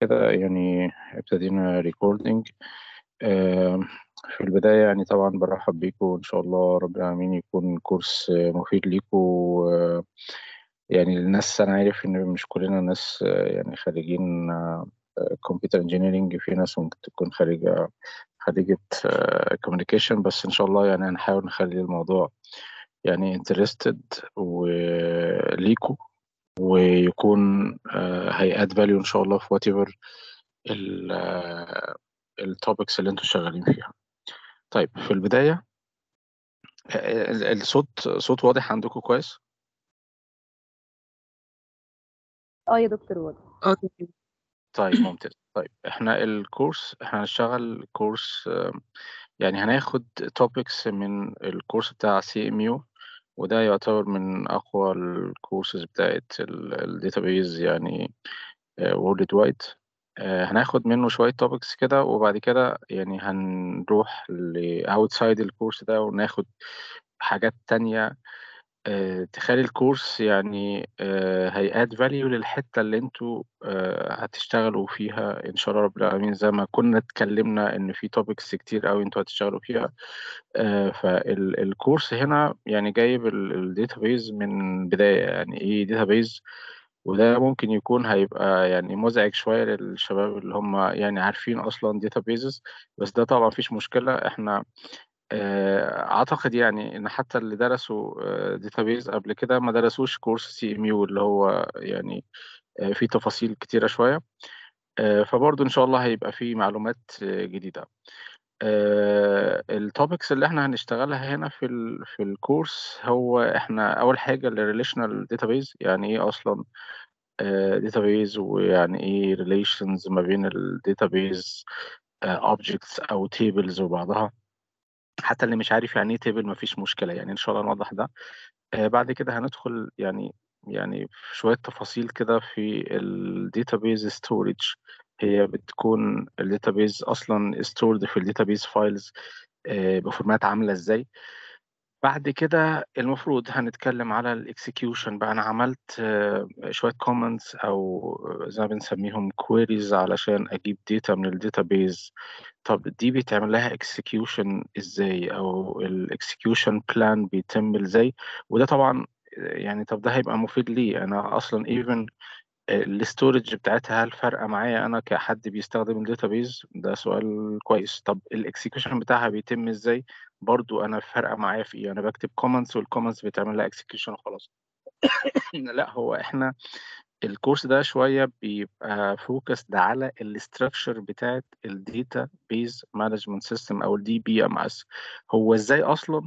كده يعني ابتدينا ريكوردينج في البداية يعني طبعا برحب بيكم وإن شاء الله رب العالمين يكون كورس مفيد ليكم يعني الناس أنا عارف إن مش كلنا ناس يعني خريجين كمبيوتر انجينيرينج في ناس ممكن تكون خريجة خريجة كوميونيكيشن بس إن شاء الله يعني هنحاول نخلي الموضوع يعني انترستد وليكوا ويكون هيأد فاليو إن شاء الله في وات ايفر التوبكس اللي انتوا شغالين فيها طيب في البداية الصوت صوت واضح عندكم كويس؟ اه يا دكتور واضح اه تمام طيب ممتاز طيب احنا الكورس احنا هنشتغل كورس يعني هناخد توبكس من الكورس بتاع سي ام يو وده يعتبر من اقوى الكورسز بتاعت الداتابيز يعني وورلد وايد هناخد منه شوية توبكس كده وبعد كده يعني هنروح لأوتسايد الكورس ده وناخد حاجات تانية آه، تخلي الكورس يعني هيأد فاليو للحتة اللي انتوا آه، هتشتغلوا فيها إن شاء الله رب العالمين زي ما كنا اتكلمنا إن في توبكس كتير أوي انتوا هتشتغلوا فيها فالكورس هنا يعني جايب الداتابيز من بداية يعني إيه داتابيز وده ممكن يكون هيبقى يعني مزعج شوية للشباب اللي هم يعني عارفين أصلا داتابيزز بس ده طبعا مفيش مشكلة احنا اعتقد يعني ان حتى اللي درسوا داتابيز قبل كده ما درسوش كورس سي ام يو اللي هو يعني فيه تفاصيل كتيره شويه فبرضه ان شاء الله هيبقى فيه معلومات جديده التوبكس اللي احنا هنشتغلها هنا في ال في الكورس هو احنا اول حاجه الريليشنال داتابيز يعني ايه اصلا داتابيز ويعني ايه ريليشنز ما بين الداتابيز اوبجكتس او تيبلز وبعضها حتى اللي مش عارف يعني ايه تيبل مفيش مشكله يعني ان شاء الله نوضح ده آه بعد كده هندخل يعني يعني في شويه تفاصيل كده في الداتابيز ستورج هي بتكون الداتابيز اصلا ستورد في الداتابيز فايلز آه بفورمات عامله ازاي بعد كده المفروض هنتكلم على الاكسكيوشن بقى انا عملت آه شويه كومنتس او زي ما بنسميهم كويريز علشان اجيب داتا من الداتابيز طب دي بيتعمل لها اكسكيوشن ازاي او الاكسكيوشن بلان بيتم ازاي وده طبعا يعني طب ده هيبقى مفيد لي انا اصلا ايفن الاستورج بتاعتها هل فارقه معايا انا كحد بيستخدم الداتابيز ده سؤال كويس طب الاكسكيوشن بتاعها بيتم ازاي برضو انا فارقه معايا في ايه انا بكتب كومنتس والكومنتس بتعمل لها اكسكيوشن وخلاص لا هو احنا الكورس ده شويه بيبقى فوكسد على الاستراكشر بتاعت الداتا بيز مانجمنت سيستم او الدي بي ام اس هو ازاي اصلا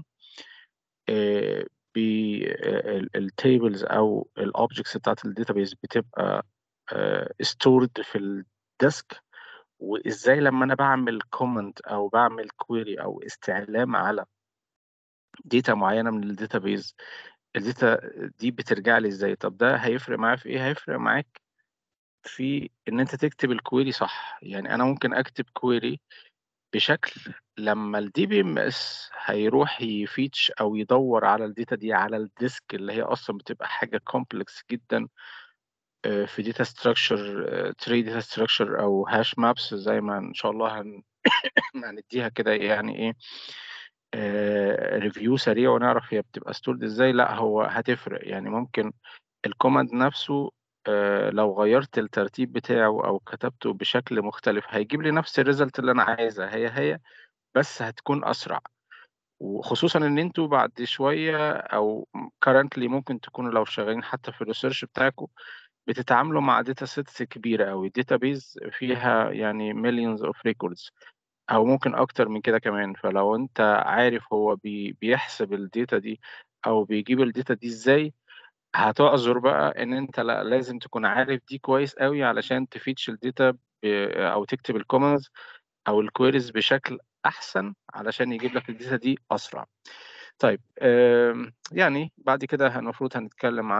التيبلز او الاوبجكتس بتاعت الداتابيز بتبقى ستورد في الديسك وازاي لما انا بعمل كومنت او بعمل كويري او استعلام على داتا معينه من الداتابيز الداتا دي بترجع لي ازاي طب ده هيفرق معايا في ايه هيفرق معاك في ان انت تكتب الكويري صح يعني انا ممكن اكتب كويري بشكل لما الدي بي ام اس هيروح يفيتش او يدور على الداتا دي على الديسك اللي هي اصلا بتبقى حاجه كومبلكس جدا في داتا ستراكشر تري داتا ستراكشر او هاش مابس زي ما ان شاء الله هن... هنديها كده يعني ايه ريفيو سريع ونعرف هي بتبقى ستورد ازاي لا هو هتفرق يعني ممكن الكوماند نفسه لو غيرت الترتيب بتاعه او كتبته بشكل مختلف هيجيب لي نفس الريزلت اللي انا عايزها هي هي بس هتكون اسرع وخصوصا ان انتوا بعد شويه او currently ممكن تكونوا لو شغالين حتى في الريسيرش بتاعكم بتتعاملوا مع داتا سيتس كبيره قوي الداتا بيز فيها يعني millions of records او ممكن اكتر من كده كمان فلو انت عارف هو بي بيحسب الداتا دي او بيجيب الداتا دي ازاي هتعذر بقى ان انت لا لازم تكون عارف دي كويس قوي علشان تفيتش الداتا او تكتب الكومنتس او الكويريز بشكل احسن علشان يجيب لك الداتا دي اسرع طيب يعني بعد كده المفروض هنتكلم عن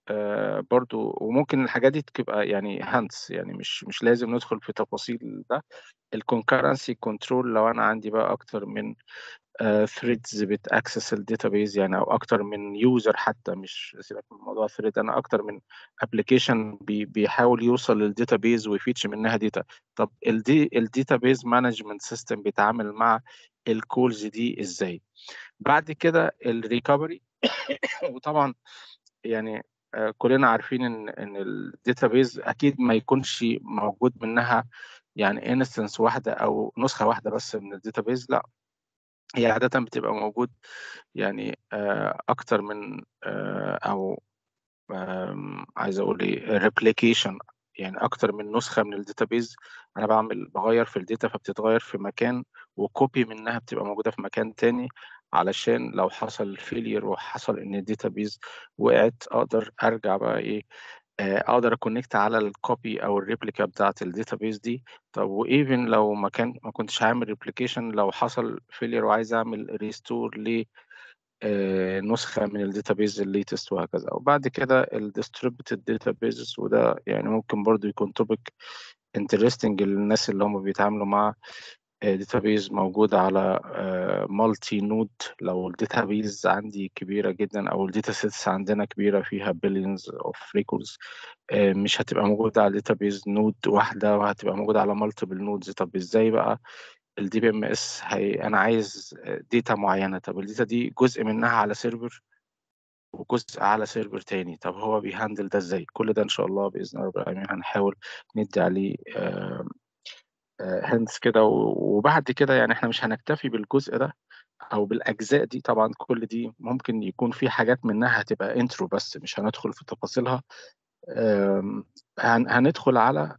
آه برضو وممكن الحاجات دي تبقى يعني هانتس يعني مش مش لازم ندخل في تفاصيل ده الكونكرنسي كنترول لو انا عندي بقى اكتر من ثريدز بتاكسس الداتابيز يعني او اكتر من يوزر حتى مش سيبك من موضوع ثريد انا اكتر من ابلكيشن بي بيحاول يوصل للداتابيز ويفيتش منها داتا طب الدي الداتابيز مانجمنت سيستم بيتعامل مع الكولز دي ازاي بعد كده الريكفري وطبعا يعني كلنا عارفين ان ان الداتابيز اكيد ما يكونش موجود منها يعني انستنس واحده او نسخه واحده بس من الداتابيز لا هي عادة بتبقى موجود يعني أكتر من أو عايز أقول إيه ريبليكيشن يعني أكتر من نسخة من الداتابيز أنا بعمل بغير في الداتا فبتتغير في مكان وكوبي منها بتبقى موجودة في مكان تاني علشان لو حصل فيلير وحصل إن الداتابيز وقعت أقدر أرجع بقى إيه اقدر اكونكت على الكوبي او الريبليكا بتاعه الداتابيز دي طب وايفن لو ما كان ما كنتش هعمل ريبليكيشن لو حصل فيلير وعايز اعمل ريستور ل نسخه من الداتابيز الليتست وهكذا وبعد كده الديستريبيوتد داتابيز وده يعني ممكن برضو يكون توبيك انترستنج للناس اللي هم بيتعاملوا مع داتابيز موجودة على مالتي نود لو الداتابيز عندي كبيرة جدا أو الداتا سيتس عندنا كبيرة فيها بليونز اوف ريكوردز مش هتبقى موجودة على داتابيز نود واحدة وهتبقى موجودة على مالتيبل نودز طب ازاي بقى الدي بي ام اس هي انا عايز داتا معينة طب الداتا دي جزء منها على سيرفر وجزء على سيرفر تاني طب هو بيهندل ده ازاي كل ده ان شاء الله باذن الله رب العالمين هنحاول ندي عليه هندس كده وبعد كده يعني احنا مش هنكتفي بالجزء ده او بالاجزاء دي طبعا كل دي ممكن يكون في حاجات منها هتبقى انترو بس مش هندخل في تفاصيلها هندخل على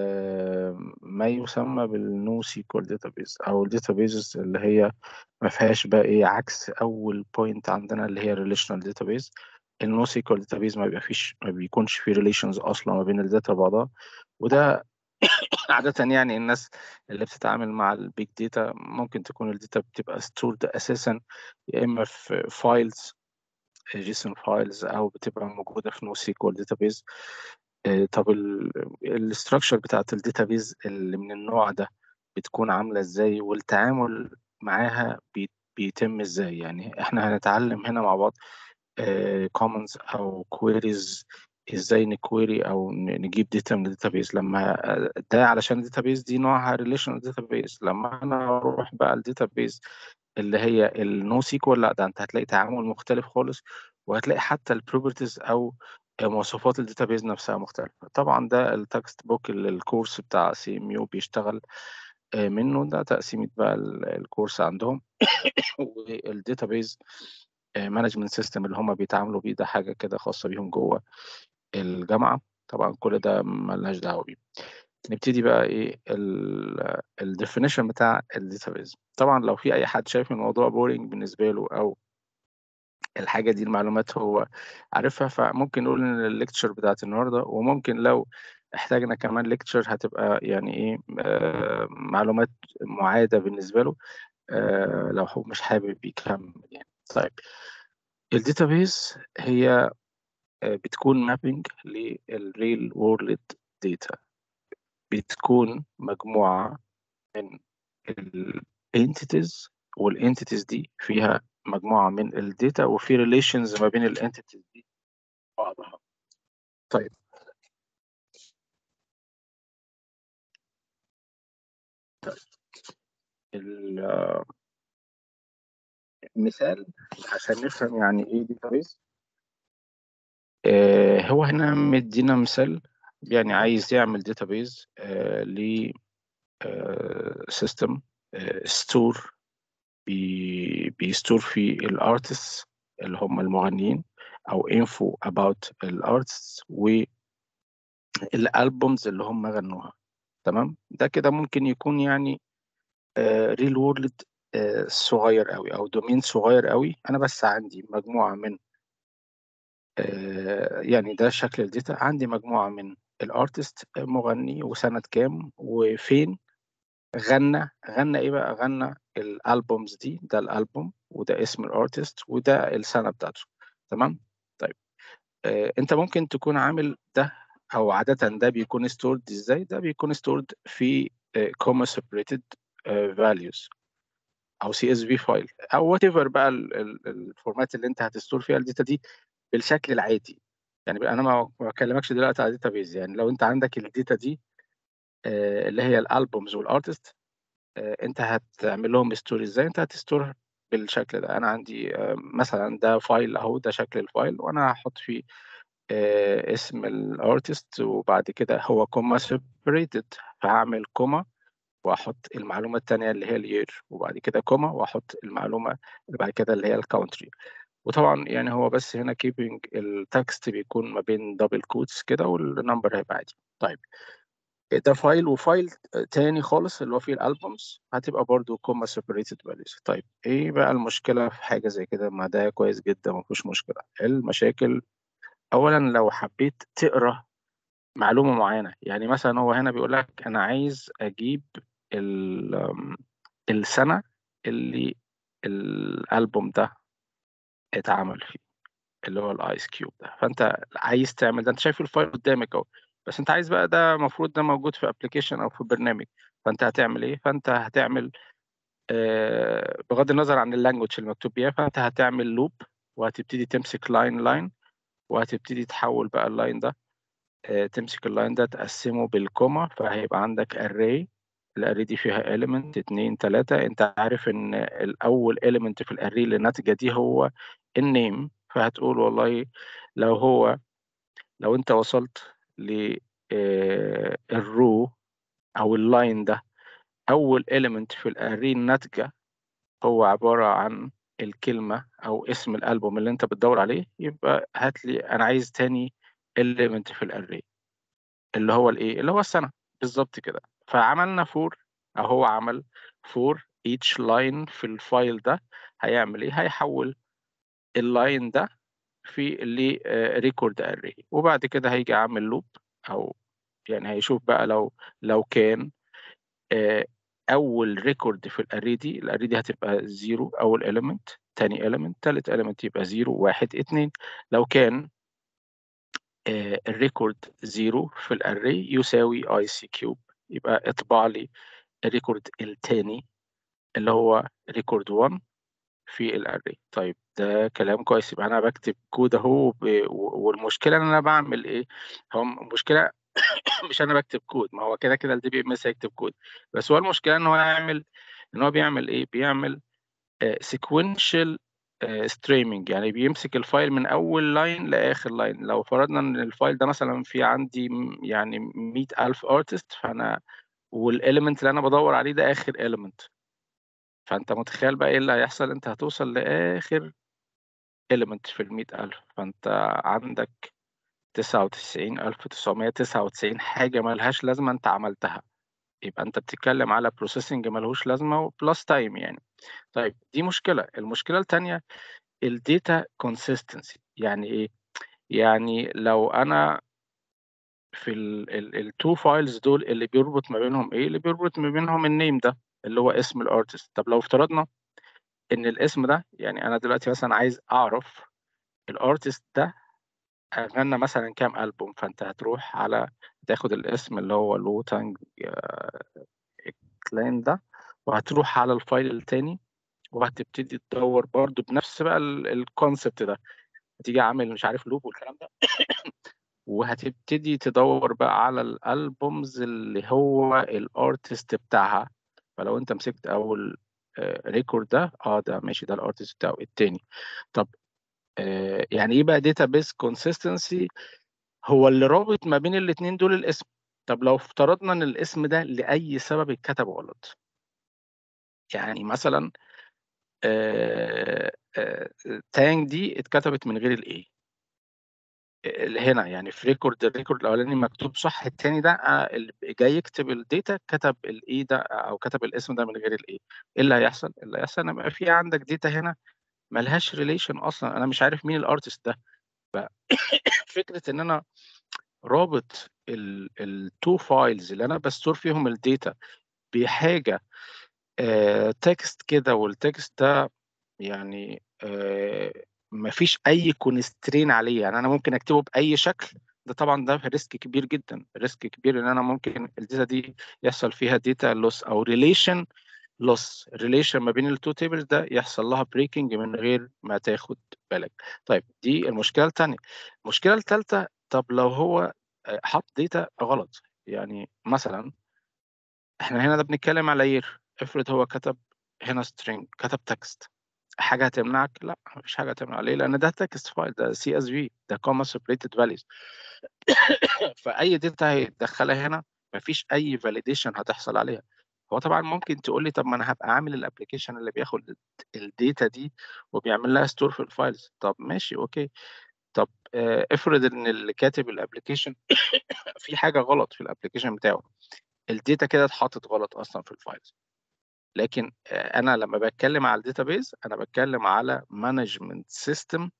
ما يسمى بالنو سيكوال داتابيز او الداتابيز اللي هي ما فيهاش بقى ايه عكس اول بوينت عندنا اللي هي ريليشنال داتابيز النو سيكوال داتابيز ما بيبقى فيش ما بيكونش في ريليشنز اصلا ما بين الداتا وبعضها وده عادة يعني الناس اللي بتتعامل مع البيج داتا ممكن تكون الداتا بتبقى ستورد اساسا يا اما في فايلز جيسون فايلز او بتبقى موجودة في نو سيكوال داتابيز طب الاستراكشر بتاعت الداتابيز اللي من النوع ده بتكون عاملة ازاي والتعامل معاها بيتم ازاي يعني احنا هنتعلم هنا مع بعض كومنز او كويريز ازاي نكويري او نجيب داتا من الداتابيز لما ده علشان الداتابيز دي نوعها ريليشنال داتابيز لما انا اروح بقى الداتابيز اللي هي النو سيكوال لا ده انت هتلاقي تعامل مختلف خالص وهتلاقي حتى البروبرتيز او مواصفات الداتابيز نفسها مختلفه طبعا ده التكست بوك اللي الكورس بتاع سي ام يو بيشتغل منه ده تقسيمه بقى الكورس عندهم والداتابيز مانجمنت سيستم اللي هم بيتعاملوا بيه ده حاجه كده خاصه بيهم جوه الجامعه طبعا كل ده ملناش دعوه بيه نبتدي بقى ايه الديفينيشن بتاع الداتابيز طبعا لو في اي حد شايف الموضوع بورينج بالنسبه له او الحاجه دي المعلومات هو عارفها فممكن نقول ان الليكتشر بتاعت النهارده وممكن لو احتاجنا كمان ليكتشر هتبقى يعني ايه آه معلومات معاده بالنسبه له آه لو هو مش حابب يكمل يعني طيب الداتابيز هي بتكون مابينج للريل وورلد داتا بتكون مجموعة من الانتيتيز والانتيتيز دي فيها مجموعة من الداتا وفي ريليشنز ما بين الانتيتيز دي بعضها طيب المثال عشان نفهم يعني ايه داتابيز آه هو هنا مدينا مثال يعني عايز يعمل داتابيز آه ل سيستم ستور بيستور فيه الارتست اللي هم المغنيين او انفو اباوت الارتست والالبومز اللي هم غنوها تمام ده كده ممكن يكون يعني ريل وورلد صغير قوي او دومين صغير قوي انا بس عندي مجموعه من يعني ده شكل الداتا عندي مجموعة من الارتست مغني وسنة كام وفين غنى غنى ايه بقى غنى الالبومز دي ده الالبوم وده اسم الارتست وده السنة بتاعته تمام طيب آه، انت ممكن تكون عامل ده او عاده ده بيكون stored ازاي ده بيكون stored في كوما separated آه، values او سي اس في فايل او وات ايفر بقى ال- ال- الفورمات اللي انت هتستور فيها الداتا دي بالشكل العادي يعني انا ما ما بكلمكش دلوقتي على داتا بيز يعني لو انت عندك الداتا دي آه، اللي هي الالبومز والارتست انت هتعمل لهم ستوري ازاي انت هتستور بالشكل ده انا عندي آه، مثلا ده فايل اهو ده شكل الفايل وانا هحط فيه آه، اسم الارتست وبعد كده هو كوما سيبريتد فهعمل كوما واحط المعلومه الثانيه اللي هي الير وبعد كده كوما واحط المعلومه اللي بعد كده اللي هي الكاونتري وطبعا يعني هو بس هنا كيبنج التكست بيكون ما بين دبل كوتس كده والنمبر هيبقى عادي طيب ده فايل وفايل تاني خالص اللي هو فيه الالبومز هتبقى برضو كوما سيبريتد فاليوز طيب ايه بقى المشكله في حاجه زي كده ما ده كويس جدا ما فيهوش مشكله المشاكل اولا لو حبيت تقرا معلومه معينه يعني مثلا هو هنا بيقول لك انا عايز اجيب ال- أم، السنه اللي الالبوم ده اتعمل فيه اللي هو الايس كيوب ده فانت عايز تعمل ده انت شايف الفايل قدامك اهو بس انت عايز بقى ده المفروض ده موجود في ابلكيشن او في برنامج فانت هتعمل ايه فانت هتعمل آه، بغض النظر عن اللانجوج المكتوب بيها فانت هتعمل لوب وهتبتدي تمسك لاين لاين وهتبتدي تحول بقى اللاين ده آه، تمسك اللاين ده تقسمه بالكوما فهيبقى عندك array الاري دي فيها element اتنين تلاتة انت عارف ان الاول element في الاري اللي ناتجة دي هو النيم فهتقول والله لو هو لو انت وصلت للرو او اللاين ده اول element في الاري الناتجة هو عبارة عن الكلمة او اسم الالبوم اللي انت بتدور عليه يبقى هات لي انا عايز تاني element في الاري اللي هو الايه اللي هو السنة بالظبط كده فعملنا فور اهو عمل فور each line في الفايل ده هيعمل ايه هيحول اللاين ده في اللي ريكورد اري وبعد كده هيجي عامل لوب او يعني هيشوف بقى لو لو كان آه، اول ريكورد في الاري دي الاري دي هتبقى زيرو اول element تاني element تالت element يبقى زيرو واحد اتنين لو كان آه، الريكورد زيرو في الاري يساوي اي سي كيوب يبقى اطبع لي الريكورد التاني اللي هو ريكورد 1 في الاري طيب ده كلام كويس يبقى انا بكتب كود اهو ب- و- والمشكله ان انا بعمل ايه هو المشكله مش انا بكتب كود ما هو كده كده الدي بي ام اس هيكتب كود بس هو المشكله ان هو يعمل ان هو بيعمل ايه بيعمل سيكونشال ستريمينج يعني بيمسك الفايل من اول لاين لاخر لاين لو فرضنا ان الفايل ده مثلا في عندي م- يعني 100000 ارتست فانا والاليمنت اللي انا بدور عليه ده اخر اليمنت فانت متخيل بقى ايه اللي هيحصل انت هتوصل لاخر element في المية ألف فانت عندك تسعة وتسعين ألف تسعمية تسعة وتسعين حاجة ملهاش لازمة انت عملتها يبقى انت بتتكلم على processing ملهوش لازمة بلس تايم يعني طيب دي مشكلة المشكلة التانية الداتا consistency يعني ايه يعني لو انا في التو فايلز دول اللي بيربط ما بينهم ايه اللي بيربط ما بينهم النيم ده اللي هو اسم الارتست طب لو افترضنا ان الاسم ده يعني انا دلوقتي مثلا عايز اعرف الارتست ده غنى مثلا كام ألبوم فانت هتروح على تاخد الاسم اللي هو لو تانج كلين ده وهتروح على الفايل التاني وهتبتدي تدور برضو بنفس بقى الكونسبت ده هتيجي عامل مش عارف لوب والكلام ده وهتبتدي تدور بقى على الالبومز اللي هو الارتست بتاعها فلو انت مسكت اول ريكورد ده اه ده ماشي ده الارتست بتاعه التاني طب آه، يعني ايه بقى داتابيس كونسيستنسي هو اللي رابط ما بين الاثنين دول الاسم طب لو افترضنا ان الاسم ده لاي سبب اتكتب غلط يعني مثلا آه، آه، تانج دي اتكتبت من غير الايه اللي هنا يعني في ريكورد الريكورد الاولاني مكتوب صح التاني ده آه، اللي جاي يكتب الداتا كتب الايه ده او كتب الاسم ده من غير الايه ايه اللي هيحصل اللي هيحصل ان يبقى في عندك داتا هنا ملهاش ريليشن اصلا انا مش عارف مين الارتست ده ففكره ان انا رابط التو فايلز اللي انا بستور فيهم الداتا بحاجه تكست كده والتكست ده يعني آه، مفيش اي كونسترين عليه يعني انا ممكن اكتبه باي شكل ده طبعا ده ريسك كبير جدا ريسك كبير ان انا ممكن الداتا دي يحصل فيها داتا لوس او ريليشن لوس ريليشن ما بين التو تيبلز ده يحصل لها بريكنج من غير ما تاخد بالك طيب دي المشكله الثانيه المشكله الثالثه طب لو هو حط داتا غلط يعني مثلا احنا هنا ده بنتكلم على يير افرض هو كتب هنا string كتب تكست حاجه هتمنعك لا مفيش حاجه هتمنع ليه لان ده تكست فايل ده سي اس في ده كوما سيبريتد فاليوز فاي داتا هيدخلها هنا مفيش اي فاليديشن هتحصل عليها هو طبعا ممكن تقول لي طب ما انا هبقى عامل الابلكيشن اللي بياخد الداتا دي وبيعمل لها ستور في الفايلز طب ماشي اوكي طب آه، افرض ان اللي كاتب الابلكيشن في حاجه غلط في الابلكيشن بتاعه الداتا كده اتحطت غلط اصلا في الفايلز لكن آه، انا لما بتكلم على الداتابيز انا بتكلم على مانجمنت سيستم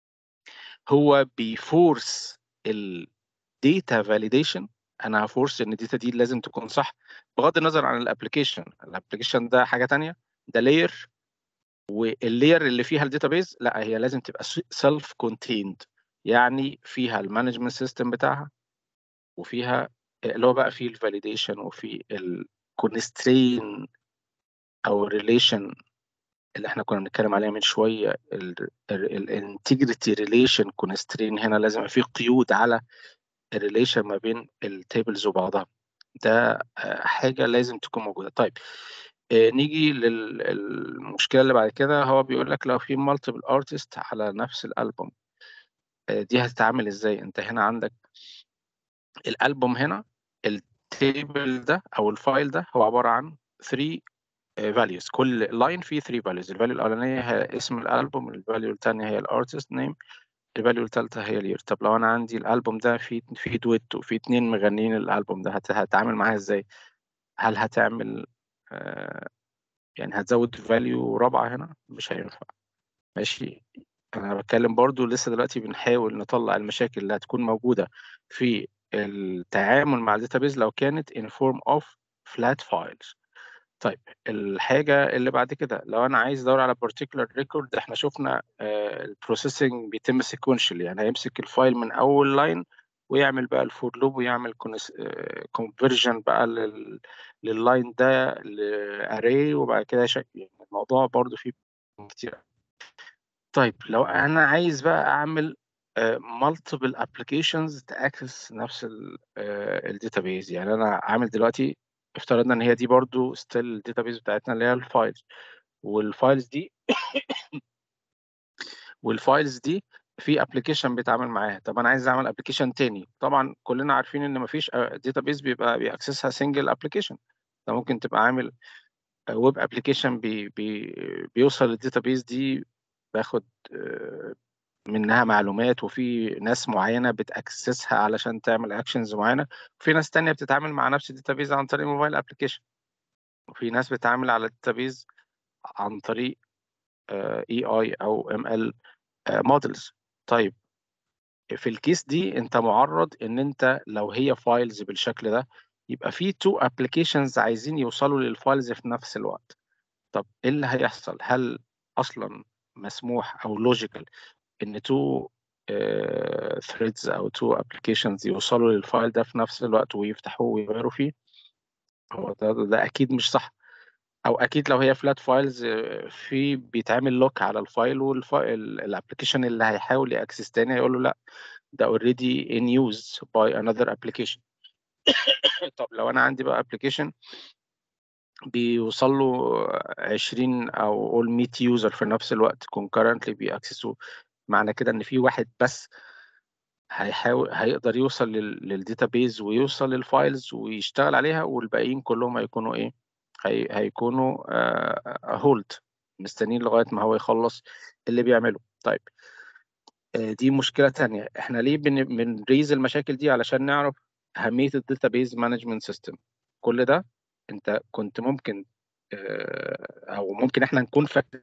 هو بيفورس الداتا فاليديشن انا هفورس ان الداتا دي لازم تكون صح بغض النظر عن الابلكيشن الابلكيشن ده حاجه تانية ده لاير واللاير اللي فيها الداتابيز لا هي لازم تبقى سيلف كونتيند يعني فيها المانجمنت سيستم بتاعها وفيها اللي هو بقى فيه الفاليديشن وفي الكونسترين او الريليشن اللي احنا كنا بنتكلم عليها من شويه الانتجريتي ريليشن كونسترين هنا لازم يبقى في قيود على الريليشن ما بين التيبلز وبعضها ده آه، حاجه لازم تكون موجوده طيب آه، نيجي للمشكله اللي بعد كده هو بيقول لك لو في مالتيبل ارتست على نفس الالبوم آه، دي هتتعامل ازاي انت هنا عندك الالبوم هنا التيبل ده او الفايل ده هو عباره عن 3 values كل لاين فيه 3 values الفاليو الاولانيه هي اسم الالبوم الفاليو الثانيه هي الارتست نيم الفاليو الثالثه هي الير طب لو انا عندي الالبوم ده فيه فيه دويت وفيه اتنين مغنيين الالبوم ده هت- هتعامل معاها ازاي هل هتعمل آه، يعني هتزود فاليو رابعه هنا مش هينفع ماشي انا بتكلم برضو لسه دلوقتي بنحاول نطلع المشاكل اللي هتكون موجوده في التعامل مع الداتابيز لو كانت in form of flat files طيب الحاجة اللي بعد كده لو أنا عايز أدور على particular record إحنا شفنا البروسيسنج بيتم sequentially يعني هيمسك الفايل من أول لاين ويعمل بقى الفور لوب ويعمل conversion بقى لل لللاين ده لأري وبعد كده شكل يعني الموضوع برضو فيه كتير طيب لو أنا عايز بقى أعمل آه، multiple applications تاكسس نفس الداتابيز يعني أنا عامل دلوقتي افترضنا ان هي دي برضو ستيل الداتابيز بتاعتنا اللي هي الفايلز والفايلز دي والفايلز دي في ابلكيشن بيتعامل معاها طب انا عايز اعمل ابلكيشن تاني طبعا كلنا عارفين ان مفيش داتابيز بيبقى بيأكسسها سنجل ابلكيشن انت ممكن تبقى عامل ويب ابلكيشن بي بي بيوصل للداتابيز دي باخد آه، منها معلومات وفي ناس معينه بتاكسسها علشان تعمل اكشنز معينه وفي ناس تانية بتتعامل مع نفس الداتابيز عن طريق موبايل ابلكيشن وفي ناس بتتعامل على الداتابيز عن طريق اي اي او ام ال مودلز طيب في الكيس دي انت معرض ان انت لو هي فايلز بالشكل ده يبقى في تو ابلكيشنز عايزين يوصلوا للفايلز في نفس الوقت طب ايه اللي هيحصل هل اصلا مسموح او لوجيكال ان تو ثريدز او تو ابلكيشنز يوصلوا للفايل ده في نفس الوقت ويفتحوه ويغيروا فيه هو ده, ده اكيد مش صح او اكيد لو هي فلات فايلز في بيتعمل لوك على الفايل والابلكيشن اللي هيحاول ياكسس تاني هيقول له لا ده اوريدي in use by another application طب لو انا عندي بقى ابلكيشن بيوصل له 20 او قول 100 يوزر في نفس الوقت concurrently بيأكسسوا معنى كده ان في واحد بس هيحاول هيقدر يوصل للداتابيز ويوصل للفايلز ويشتغل عليها والباقيين كلهم هيكونوا ايه هي هيكونوا هولد مستنيين لغايه ما هو يخلص اللي بيعمله طيب آه، دي مشكله تانية احنا ليه بن- بنريز المشاكل دي علشان نعرف اهميه الداتابيز مانجمنت سيستم كل ده انت كنت ممكن آه، او ممكن احنا نكون فاكرين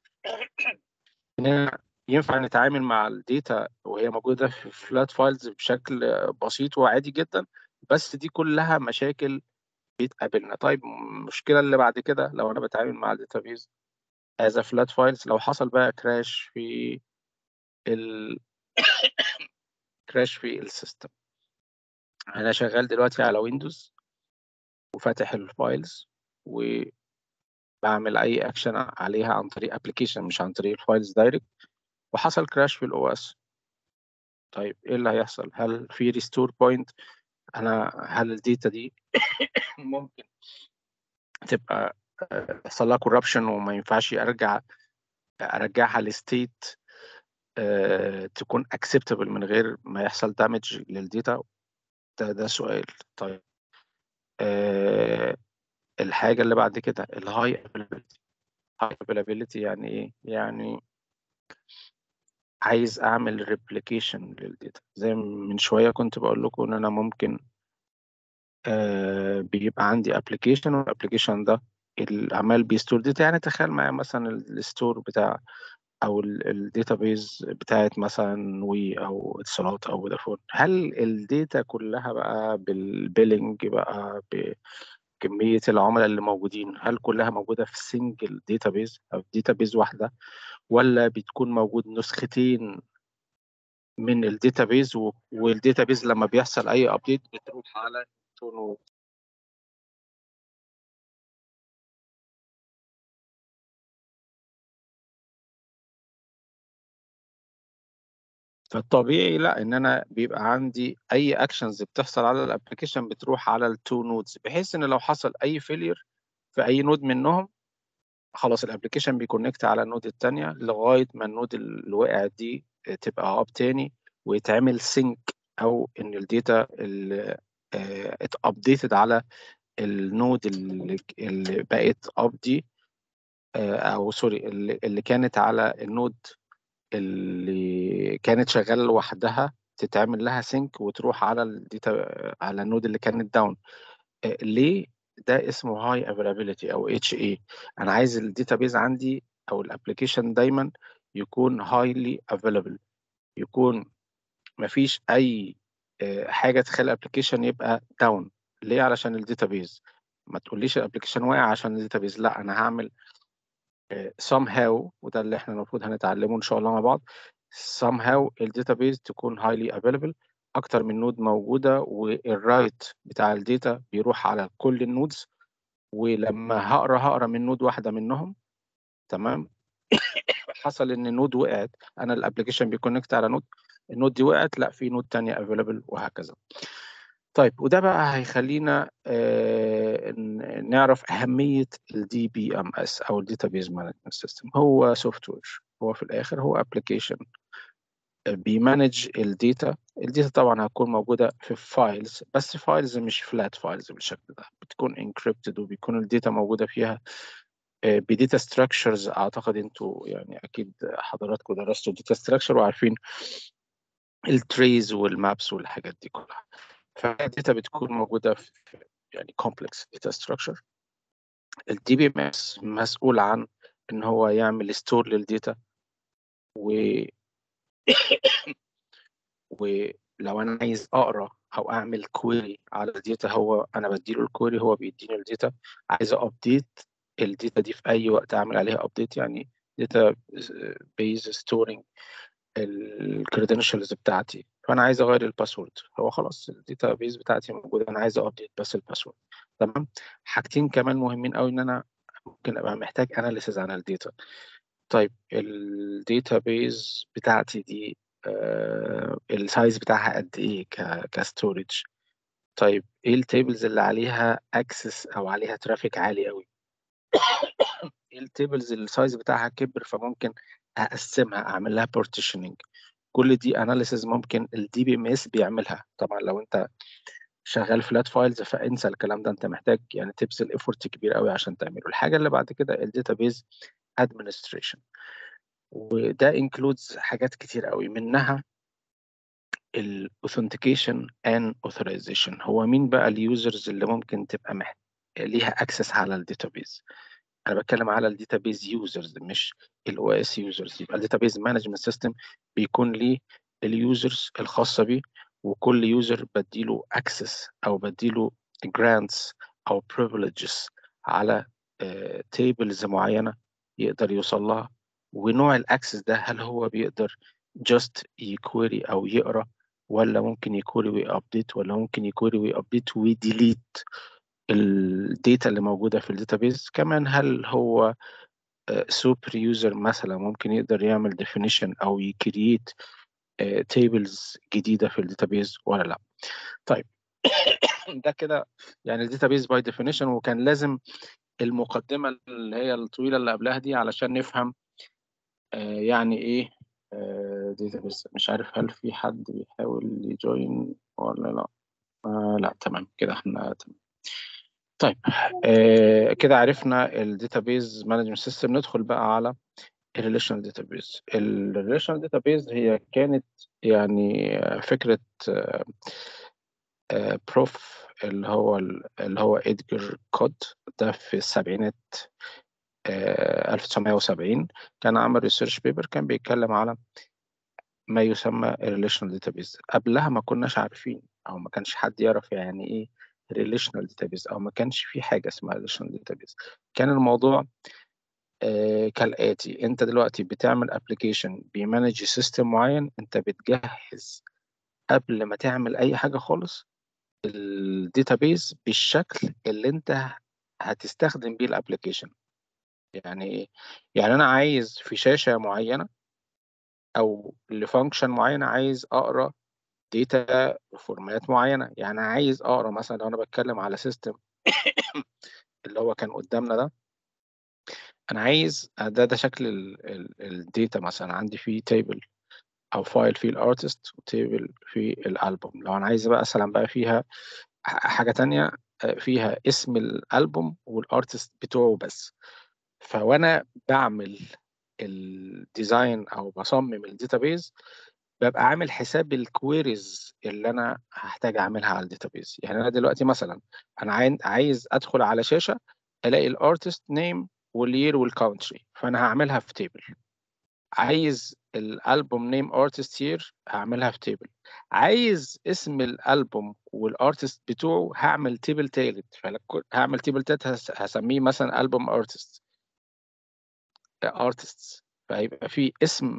إننا ينفع نتعامل مع الداتا وهي موجوده في فلات فايلز بشكل بسيط وعادي جدا بس دي كلها مشاكل بتقابلنا طيب المشكله اللي بعد كده لو انا بتعامل مع الداتابيز از فلات فايلز لو حصل بقى كراش في ال كراش في السيستم انا شغال دلوقتي على ويندوز وفاتح الفايلز وبعمل اي اكشن عليها عن طريق ابلكيشن مش عن طريق الفايلز دايركت وحصل كراش في الاو اس طيب ايه اللي هيحصل هل في ريستور بوينت انا هل الداتا دي ممكن تبقى يحصل لها كوربشن وما ينفعش ارجع ارجعها لستيت تكون اكسبتبل من غير ما يحصل دامج للداتا ده ده سؤال طيب أه الحاجه اللي بعد كده الهاي افيلابيلتي هاي افيلابيلتي يعني ايه يعني عايز اعمل ريبليكيشن للداتا زي من شويه كنت بقول لكم ان انا ممكن آه بيبقى عندي ابلكيشن والابلكيشن ده العمال بيستور داتا يعني تخيل معايا مثلا الستور بتاع او الداتابيز بتاعت مثلا وي او اتصالات او فودافون هل الداتا كلها بقى بالبيلنج بقى بكميه العملاء اللي موجودين هل كلها موجوده في سنجل داتابيز او داتابيز واحده ولا بتكون موجود نسختين من الداتابيز والداتابيز لما بيحصل اي ابديت بتروح على تونو فالطبيعي لا ان انا بيبقى عندي اي اكشنز بتحصل على الابلكيشن بتروح على التو نودز بحيث ان لو حصل اي فيلير في اي نود منهم خلاص الابلكيشن بيكونكت على النود الثانيه لغايه ما النود اللي وقعت دي تبقى اب تاني ويتعمل سينك او ان الداتا اللي اتابديتد على النود اللي, اللي بقت اب دي او سوري اللي, اللي كانت على النود اللي كانت شغاله لوحدها تتعمل لها سينك وتروح على الداتا على النود اللي كانت داون ليه ده اسمه هاي افيلابيلتي او اتش اي انا عايز الداتابيز عندي او الابلكيشن دايما يكون هايلي افيلابل يكون مفيش اي حاجه تخلي الابلكيشن يبقى داون ليه علشان الداتابيز ما تقوليش الابلكيشن واقع عشان الداتابيز لا انا هعمل somehow وده اللي احنا المفروض هنتعلمه ان شاء الله مع بعض somehow الداتابيز تكون highly available اكتر من نود موجوده والرايت بتاع الداتا بيروح على كل النودز ولما هقرا هقرا من نود واحده منهم تمام حصل ان نود وقعت انا الابلكيشن بيكونكت على نود النود دي وقعت لا في نود تانية افيلبل وهكذا طيب وده بقى هيخلينا آه نعرف أهمية ال DBMS أو ال Database Management System هو سوفت وير هو في الآخر هو ابلكيشن بيمانج الداتا الداتا طبعا هتكون موجودة في فايلز بس فايلز مش فلات فايلز بالشكل ده بتكون انكريبتد وبيكون الداتا موجودة فيها بديتا ستراكشرز اعتقد انتوا يعني اكيد حضراتكم درستوا داتا ستراكشر وعارفين التريز والمابس والحاجات دي كلها فالداتا بتكون موجوده في يعني كومبلكس داتا ستراكشر الدي بي ام اس مسؤول عن ان هو يعمل ستور للداتا و ولو انا عايز اقرا او اعمل كويري على الداتا هو انا بديله الكويري هو بيديني الداتا عايز ابديت الداتا دي في اي وقت اعمل عليها ابديت يعني داتا بيز ستورنج الكريدنشالز بتاعتي فانا عايز اغير الباسورد هو خلاص الداتا بيز بتاعتي موجوده انا عايز ابديت بس الباسورد تمام حاجتين كمان مهمين قوي ان انا ممكن ابقى محتاج اناليسيز عن الداتا طيب الداتا بيز بتاعتي دي آه السايز بتاعها قد ايه كستورج طيب ايه التيبلز اللي عليها اكسس او عليها ترافيك عالي قوي ايه التيبلز السايز بتاعها كبر فممكن اقسمها اعمل لها بارتيشننج كل دي اناليسز ممكن الدي بي ام اس بيعملها طبعا لو انت شغال فلات فايلز فانسى الكلام ده انت محتاج يعني تبذل ايفورت كبير قوي عشان تعمله الحاجه اللي بعد كده الداتابيز ادمنستريشن وده انكلودز حاجات كتير قوي منها الاوثنتيكيشن اند اوثرايزيشن هو مين بقى اليوزرز اللي ممكن تبقى محت... ليها اكسس على الداتابيز انا بتكلم على الداتابيز يوزرز مش الاو اس يوزرز يبقى الداتابيز مانجمنت سيستم بيكون ليه اليوزرز الخاصه بيه وكل يوزر بديله اكسس او بديله جرانتس او privileges على تيبلز uh, معينه يقدر يوصل لها ونوع الاكسس ده هل هو بيقدر just يكويري او يقرا ولا ممكن يكويري ويابديت ولا ممكن يكويري ويابديت ويديليت الداتا اللي موجوده في الداتابيز كمان هل هو سوبر يوزر مثلا ممكن يقدر يعمل ديفينيشن او يكريت تيبلز جديده في الداتابيز ولا لا طيب ده كده يعني الداتابيز باي ديفينيشن وكان لازم المقدمه اللي هي الطويله اللي قبلها دي علشان نفهم آه يعني ايه داتابيز مش عارف هل في حد بيحاول يجوين ولا لا آه لا تمام كده احنا تمام طيب آه كده عرفنا الداتابيز مانجمنت سيستم ندخل بقى على الريليشنال داتابيز الريليشنال داتابيز هي كانت يعني فكره آه آه بروف اللي هو اللي هو ادجر كود ده في السبعينات آه 1970 كان عمل ريسيرش بيبر كان بيتكلم على ما يسمى الريليشنال داتابيز قبلها ما كناش عارفين او ما كانش حد يعرف يعني ايه ريليشنال داتابيز او ما كانش في حاجه اسمها ريليشنال داتابيز كان الموضوع آه كالاتي انت دلوقتي بتعمل ابلكيشن بيمانج سيستم معين انت بتجهز قبل ما تعمل اي حاجه خالص الداتابيز بالشكل اللي انت هتستخدم بيه الابلكيشن يعني ايه يعني انا عايز في شاشه معينه او لفانكشن معينه عايز اقرا داتا بفورمات معينه يعني عايز اقرا مثلا لو انا بتكلم على سيستم اللي هو كان قدامنا ده انا عايز ده ده شكل الداتا مثلا عندي فيه تيبل او فايل فيه الارتست وتيبل فيه الالبوم لو انا عايز بقى مثلا بقى فيها حاجه تانية فيها اسم الالبوم والارتست بتوعه بس فوانا بعمل الديزاين او بصمم الداتابيز ببقى عامل حساب الكويريز اللي انا هحتاج اعملها على الداتابيز يعني انا دلوقتي مثلا انا عايز ادخل على شاشه الاقي الارتست نيم والير والكاونتري فانا هعملها في تيبل عايز الالبوم نيم ارتست يير هعملها في تيبل عايز اسم الالبوم والارتست بتوعه هعمل تيبل تالت هعمل تيبل تالت هسميه مثلا البوم ارتست ارتستس فهيبقى في اسم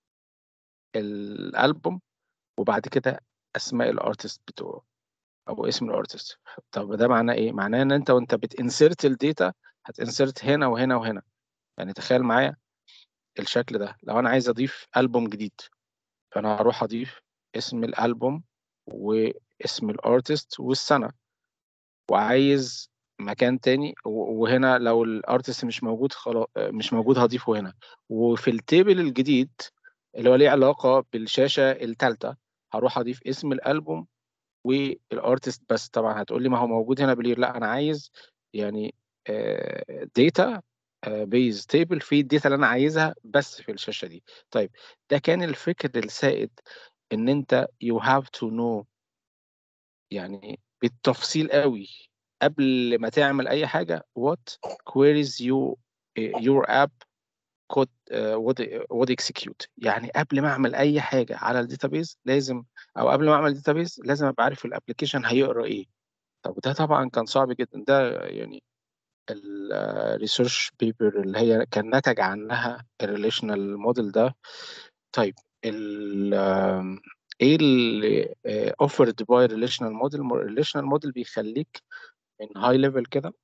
الالبوم وبعد كده اسماء الارتست بتوعه او اسم الارتست طب ده معناه ايه معناه ان انت وانت بتنسرت الداتا هتنسرت هنا وهنا وهنا يعني تخيل معايا الشكل ده لو انا عايز اضيف البوم جديد فانا هروح اضيف اسم الالبوم واسم الارتست والسنه وعايز مكان تاني وهنا لو الارتست مش موجود خلاص مش موجود هضيفه هنا وفي التيبل الجديد اللي هو ليه علاقه بالشاشه الثالثه هروح اضيف اسم الالبوم والارتست بس طبعا هتقول لي ما هو موجود هنا بلير لا انا عايز يعني داتا بيز تيبل في الداتا اللي انا عايزها بس في الشاشه دي طيب ده كان الفكر السائد ان انت you have to know يعني بالتفصيل قوي قبل ما تعمل اي حاجه what queries you your app could uh, would, would execute يعني قبل ما اعمل اي حاجه على الداتابيز لازم او قبل ما اعمل الداتابيز لازم ابقى عارف الابلكيشن هيقرا ايه طب ده طبعا كان صعب جدا ده يعني الريسيرش بيبر اللي هي كان نتج عنها الريليشنال موديل ده طيب ال ايه اللي اوفرد باي ريليشنال موديل الريليشنال موديل بيخليك من هاي ليفل كده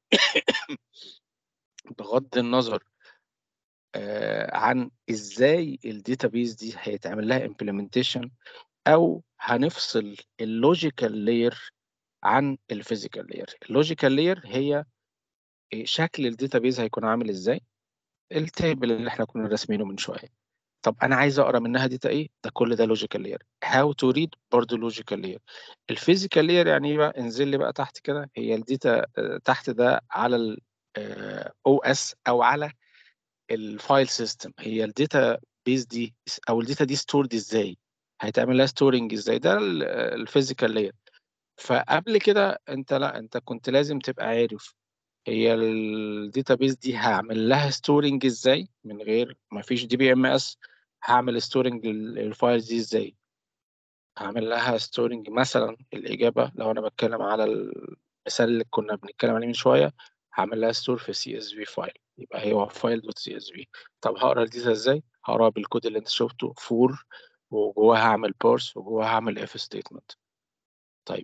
بغض النظر آه عن ازاي الداتابيز دي هيتعمل لها امبلمنتيشن او هنفصل اللوجيكال لاير عن الفيزيكال لاير اللوجيكال لاير هي شكل الداتابيز هيكون عامل ازاي التيبل اللي احنا كنا راسمينه من شويه طب انا عايز اقرا منها داتا ايه ده كل ده لوجيكال لاير هاو تو ريد برضه لوجيكال لاير الفيزيكال لاير يعني ايه بقى انزل لي بقى تحت كده هي الداتا تحت ده على الاو اس او على الفايل سيستم هي الداتا بيز دي او الداتا دي ستورد ازاي هيتعمل لها ستورنج ازاي ده الفيزيكال لاير فقبل كده انت لا انت كنت لازم تبقى عارف هي الداتابيز دي هعمل لها ستورنج ازاي من غير ما فيش دي بي ام اس هعمل ستورنج للفايلز دي ازاي هعمل لها ستورنج مثلا الاجابه لو انا بتكلم على المثال اللي كنا بنتكلم عليه من شويه هعمل لها ستور في سي اس في فايل يبقى هي فايل دوت سي اس في طب هقرا الداتا ازاي هقرا بالكود اللي انت شفته فور وجواها هعمل بارس وجواها هعمل اف ستيتمنت طيب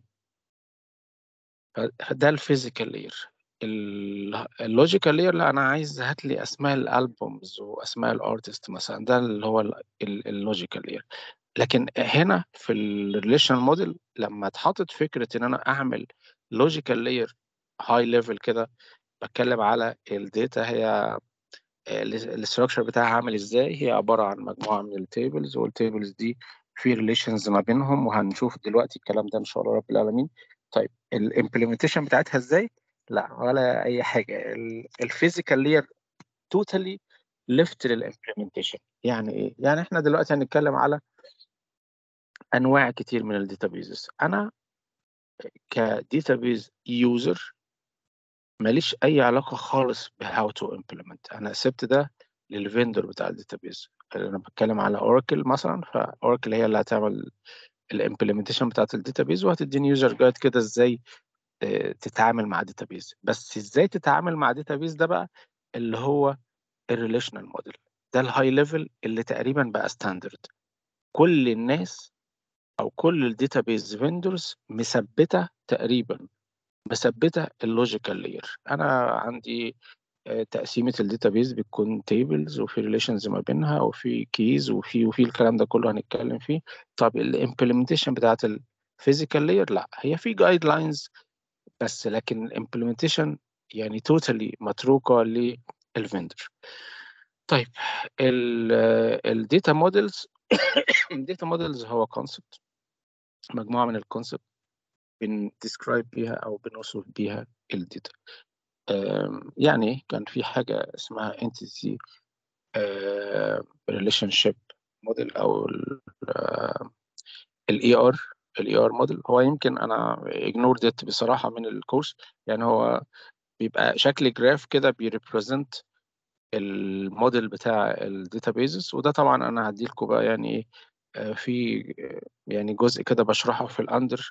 فده الفيزيكال لاير اللوجيكال لاير لا انا عايز هات لي اسماء الالبومز واسماء الارتست مثلا ده اللي هو اللوجيكال لاير لكن هنا في الريليشنال موديل لما اتحطت فكره ان انا اعمل لوجيكال لاير هاي ليفل كده بتكلم على الداتا هي الاستراكشر بتاعها عامل ازاي هي عباره عن مجموعه من التيبلز والتيبلز دي في ريليشنز ما بينهم وهنشوف دلوقتي الكلام ده ان شاء الله رب العالمين طيب الامبلمنتيشن بتاعتها ازاي لا ولا اي حاجه الفيزيكال لير توتالي ليفت للامبلمنتيشن يعني ايه يعني احنا دلوقتي هنتكلم على انواع كتير من الداتابيزز انا كداتابيز يوزر ماليش اي علاقه خالص بهاو تو امبلمنت انا سبت ده للفندور بتاع الداتابيز انا بتكلم على اوراكل مثلا فاوراكل هي اللي هتعمل الامبلمنتيشن بتاعت الداتابيز وهتديني يوزر جايد كده ازاي تتعامل مع داتابيز بس ازاي تتعامل مع داتابيز ده بقى اللي هو الريليشنال موديل ده الهاي ليفل اللي تقريبا بقى ستاندرد كل الناس او كل الداتابيز فيندورز مثبته تقريبا مثبته اللوجيكال لاير انا عندي تقسيمه الداتابيز بتكون تيبلز وفي ريليشنز ما بينها وفي كيز وفي وفي الكلام ده كله هنتكلم فيه طب الامبلمنتيشن بتاعت الفيزيكال لاير لا هي في جايد لاينز بس لكن الامبلمنتيشن يعني توتالي متروكه للفندر طيب الداتا موديلز الداتا موديلز هو كونسبت مجموعه من الكونسبت بنديسكرايب بيها او بنوصف بيها الداتا يعني كان في حاجه اسمها entity relationship موديل او الاي ار الاي ار موديل هو يمكن انا ignored it بصراحه من الكورس يعني هو بيبقى شكل جراف كده بيريبريزنت الموديل بتاع الداتابيزز وده طبعا انا هدي لكم بقى يعني ايه في يعني جزء كده بشرحه في الاندر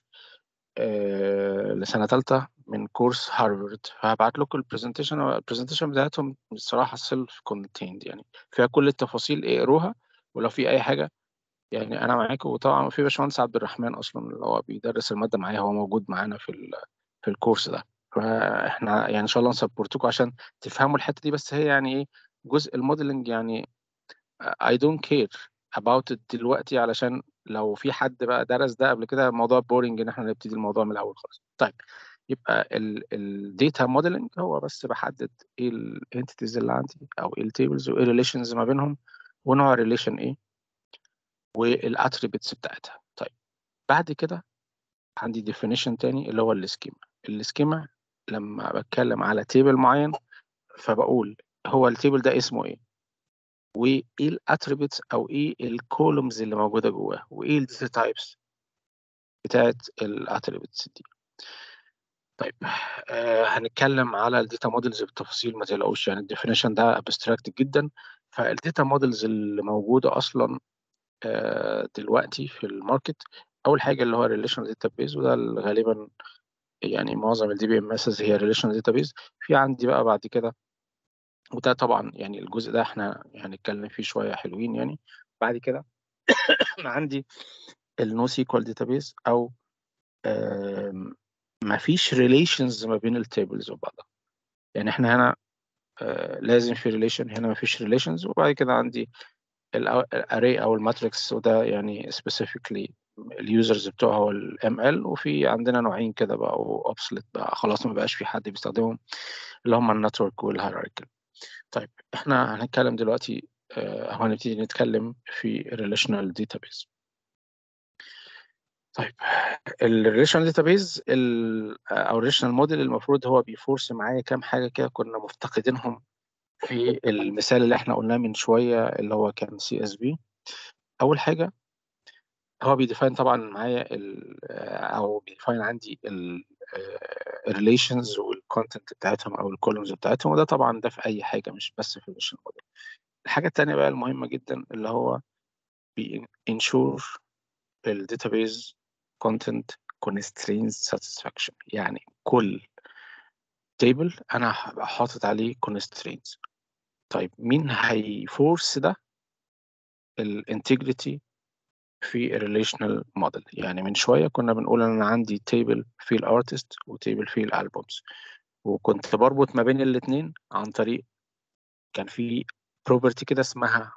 لسنه ثالثه من كورس هارفارد فهبعت لكم البرزنتيشن البرزنتيشن بتاعتهم الصراحه سيلف كونتيند يعني فيها كل التفاصيل اقروها ولو في اي حاجه يعني انا معاكم وطبعا في باشمهندس عبد الرحمن اصلا اللي هو بيدرس الماده معايا هو موجود معانا في في الكورس ده فاحنا يعني ان شاء الله نسبورتكم عشان تفهموا الحته دي بس هي يعني ايه جزء الموديلنج يعني I don't care about it دلوقتي علشان لو في حد بقى درس ده قبل كده الموضوع بورنج ان احنا نبتدي الموضوع من الاول خالص طيب يبقى الداتا موديلنج هو بس بحدد ايه الانتيتيز اللي عندي او ايه التيبلز وايه الريليشنز ما بينهم ونوع الريليشن ايه والاتريبيتس بتاعتها طيب بعد كده عندي ديفينيشن تاني اللي هو السكيما السكيما لما بتكلم على تيبل معين فبقول هو التيبل ده اسمه ايه وايه الاتريبيتس او ايه الكولومز اللي موجوده جواه وايه الداتا تايبس بتاعت الاتريبيتس دي طيب آه هنتكلم على الداتا موديلز بالتفاصيل ما تقلقوش يعني الديفينيشن ده ابستراكت جدا فالداتا موديلز اللي موجوده اصلا آه دلوقتي في الماركت اول حاجه اللي هو الريليشنال داتابيز وده غالبا يعني معظم الدي بي ام اس هي ريليشنال داتابيز في عندي بقى بعد كده وده طبعا يعني الجزء ده احنا هنتكلم فيه شويه حلوين يعني بعد كده عندي النو سيكوال داتابيز او ما فيش ريليشنز ما بين التيبلز وبعضها يعني احنا هنا آه لازم في ريليشن هنا ما فيش ريليشنز وبعد كده عندي الاري او الماتريكس وده يعني سبيسيفيكلي اليوزرز بتوعه هو الام ال وفي عندنا نوعين كده بقى اوبسلت بقى خلاص ما بقاش في حد بيستخدمهم اللي هم النتورك والهيراركل طيب احنا هنتكلم دلوقتي آه هنبتدي نتكلم في الريليشنال داتابيز طيب الريليشنال داتابيز او الريليشنال موديل المفروض هو بيفورس معايا كام حاجه كده كنا مفتقدينهم في المثال اللي احنا قلناه من شويه اللي هو كان سي اس بي اول حاجه هو بيديفاين طبعا معايا او بيديفاين عندي الريليشنز والكونتنت بتاعتهم او الكولومز بتاعتهم وده طبعا ده في اي حاجه مش بس في الريليشن موديل الحاجه الثانيه بقى المهمه جدا اللي هو بينشور الداتابيز كونتنت constraints satisfaction يعني كل تيبل انا هبقى حاطط عليه constraints طيب مين هيفورس ده الانتجريتي في الريليشنال موديل يعني من شويه كنا بنقول ان انا عندي تيبل فيه الارتست وتيبل فيه الالبومز وكنت بربط ما بين الاثنين عن طريق كان في بروبرتي كده اسمها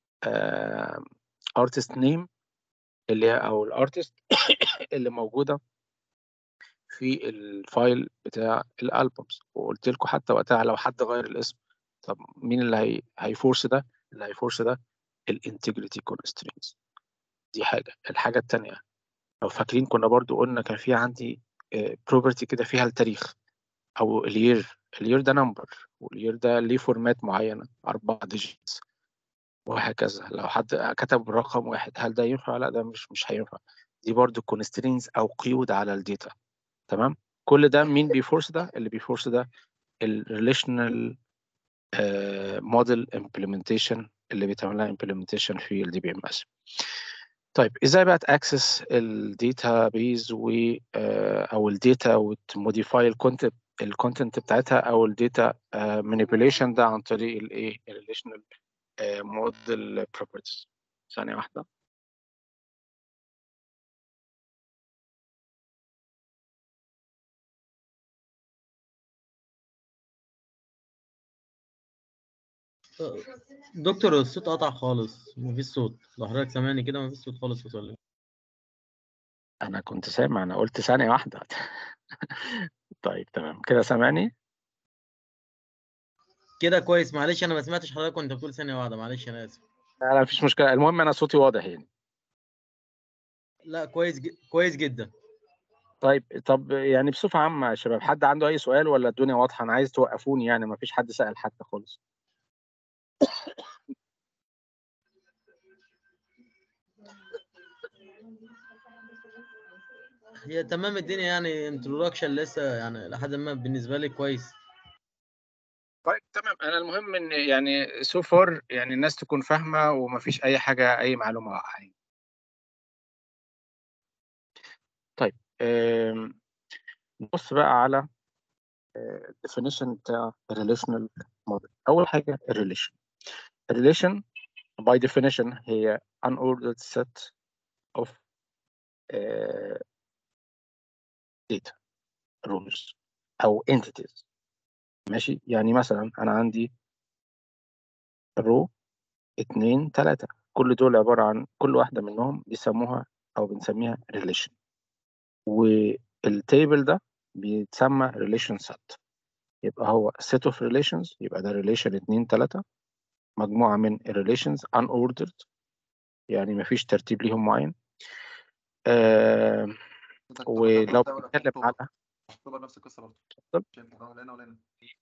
ارتست نيم اللي هي او الارتست اللي موجوده في الفايل بتاع الالبومز وقلت لكم حتى وقتها لو حد غير الاسم طب مين اللي هي هيفورس ده اللي هيفورس ده الانتجريتي كونسترينز دي حاجه الحاجه الثانيه لو فاكرين كنا برضو قلنا كان في عندي بروبرتي كده فيها التاريخ او الير الير ده نمبر والير ده ليه فورمات معينه اربع ديجيتس وهكذا لو حد كتب رقم واحد هل ده ينفع لا ده مش مش هينفع دي برضو كونسترينز او قيود على الداتا تمام كل ده مين بيفورس ده اللي بيفورس ده الريليشنال موديل امبلمنتيشن اللي بيتعمل لها امبلمنتيشن في الدي بي ام اس طيب ازاي بقى تاكسس الداتا بيز و او الداتا وتموديفاي الكونتنت الكونتنت بتاعتها او الداتا مانيبيوليشن ده عن طريق الايه الريليشنال موديل بروبرتيز ثانيه واحده دكتور الصوت قطع خالص مفيش صوت لو حضرتك سامعني كده مفيش صوت خالص في سؤالك انا كنت سامع انا قلت ثانيه واحده طيب تمام كده سامعني كده كويس معلش انا ما سمعتش حضرتك وانت بتقول ثانيه واحده معلش انا اسف لا لا مفيش مشكله المهم انا صوتي واضح يعني لا كويس ج... كويس جدا طيب طب يعني بصفه عامه يا شباب حد عنده اي سؤال ولا الدنيا واضحه انا عايز توقفوني يعني مفيش حد سال حتى خالص هي تمام الدنيا يعني انترودكشن لسه يعني لحد ما بالنسبه لي كويس طيب تمام انا المهم ان يعني سو فار يعني الناس تكون فاهمه ومفيش اي حاجه اي معلومه واقعه طيب نبص بقى على الديفينيشن بتاع الريليشنال موديل اول حاجه الريليشن الريليشن by definition هي unordered set of uh, data rules او entities ماشي يعني مثلا انا عندي رو اتنين تلاتة كل دول عبارة عن كل واحدة منهم بيسموها أو بنسميها relation والتيبل ده بيتسمى relation set يبقى هو set of relations يبقى ده relation اتنين تلاتة مجموعة من relations unordered يعني مفيش ترتيب ليهم معين آه ولو بنتكلم على تعتبر نفس القصه برضه اتفضل. ولا هنا ولا هنا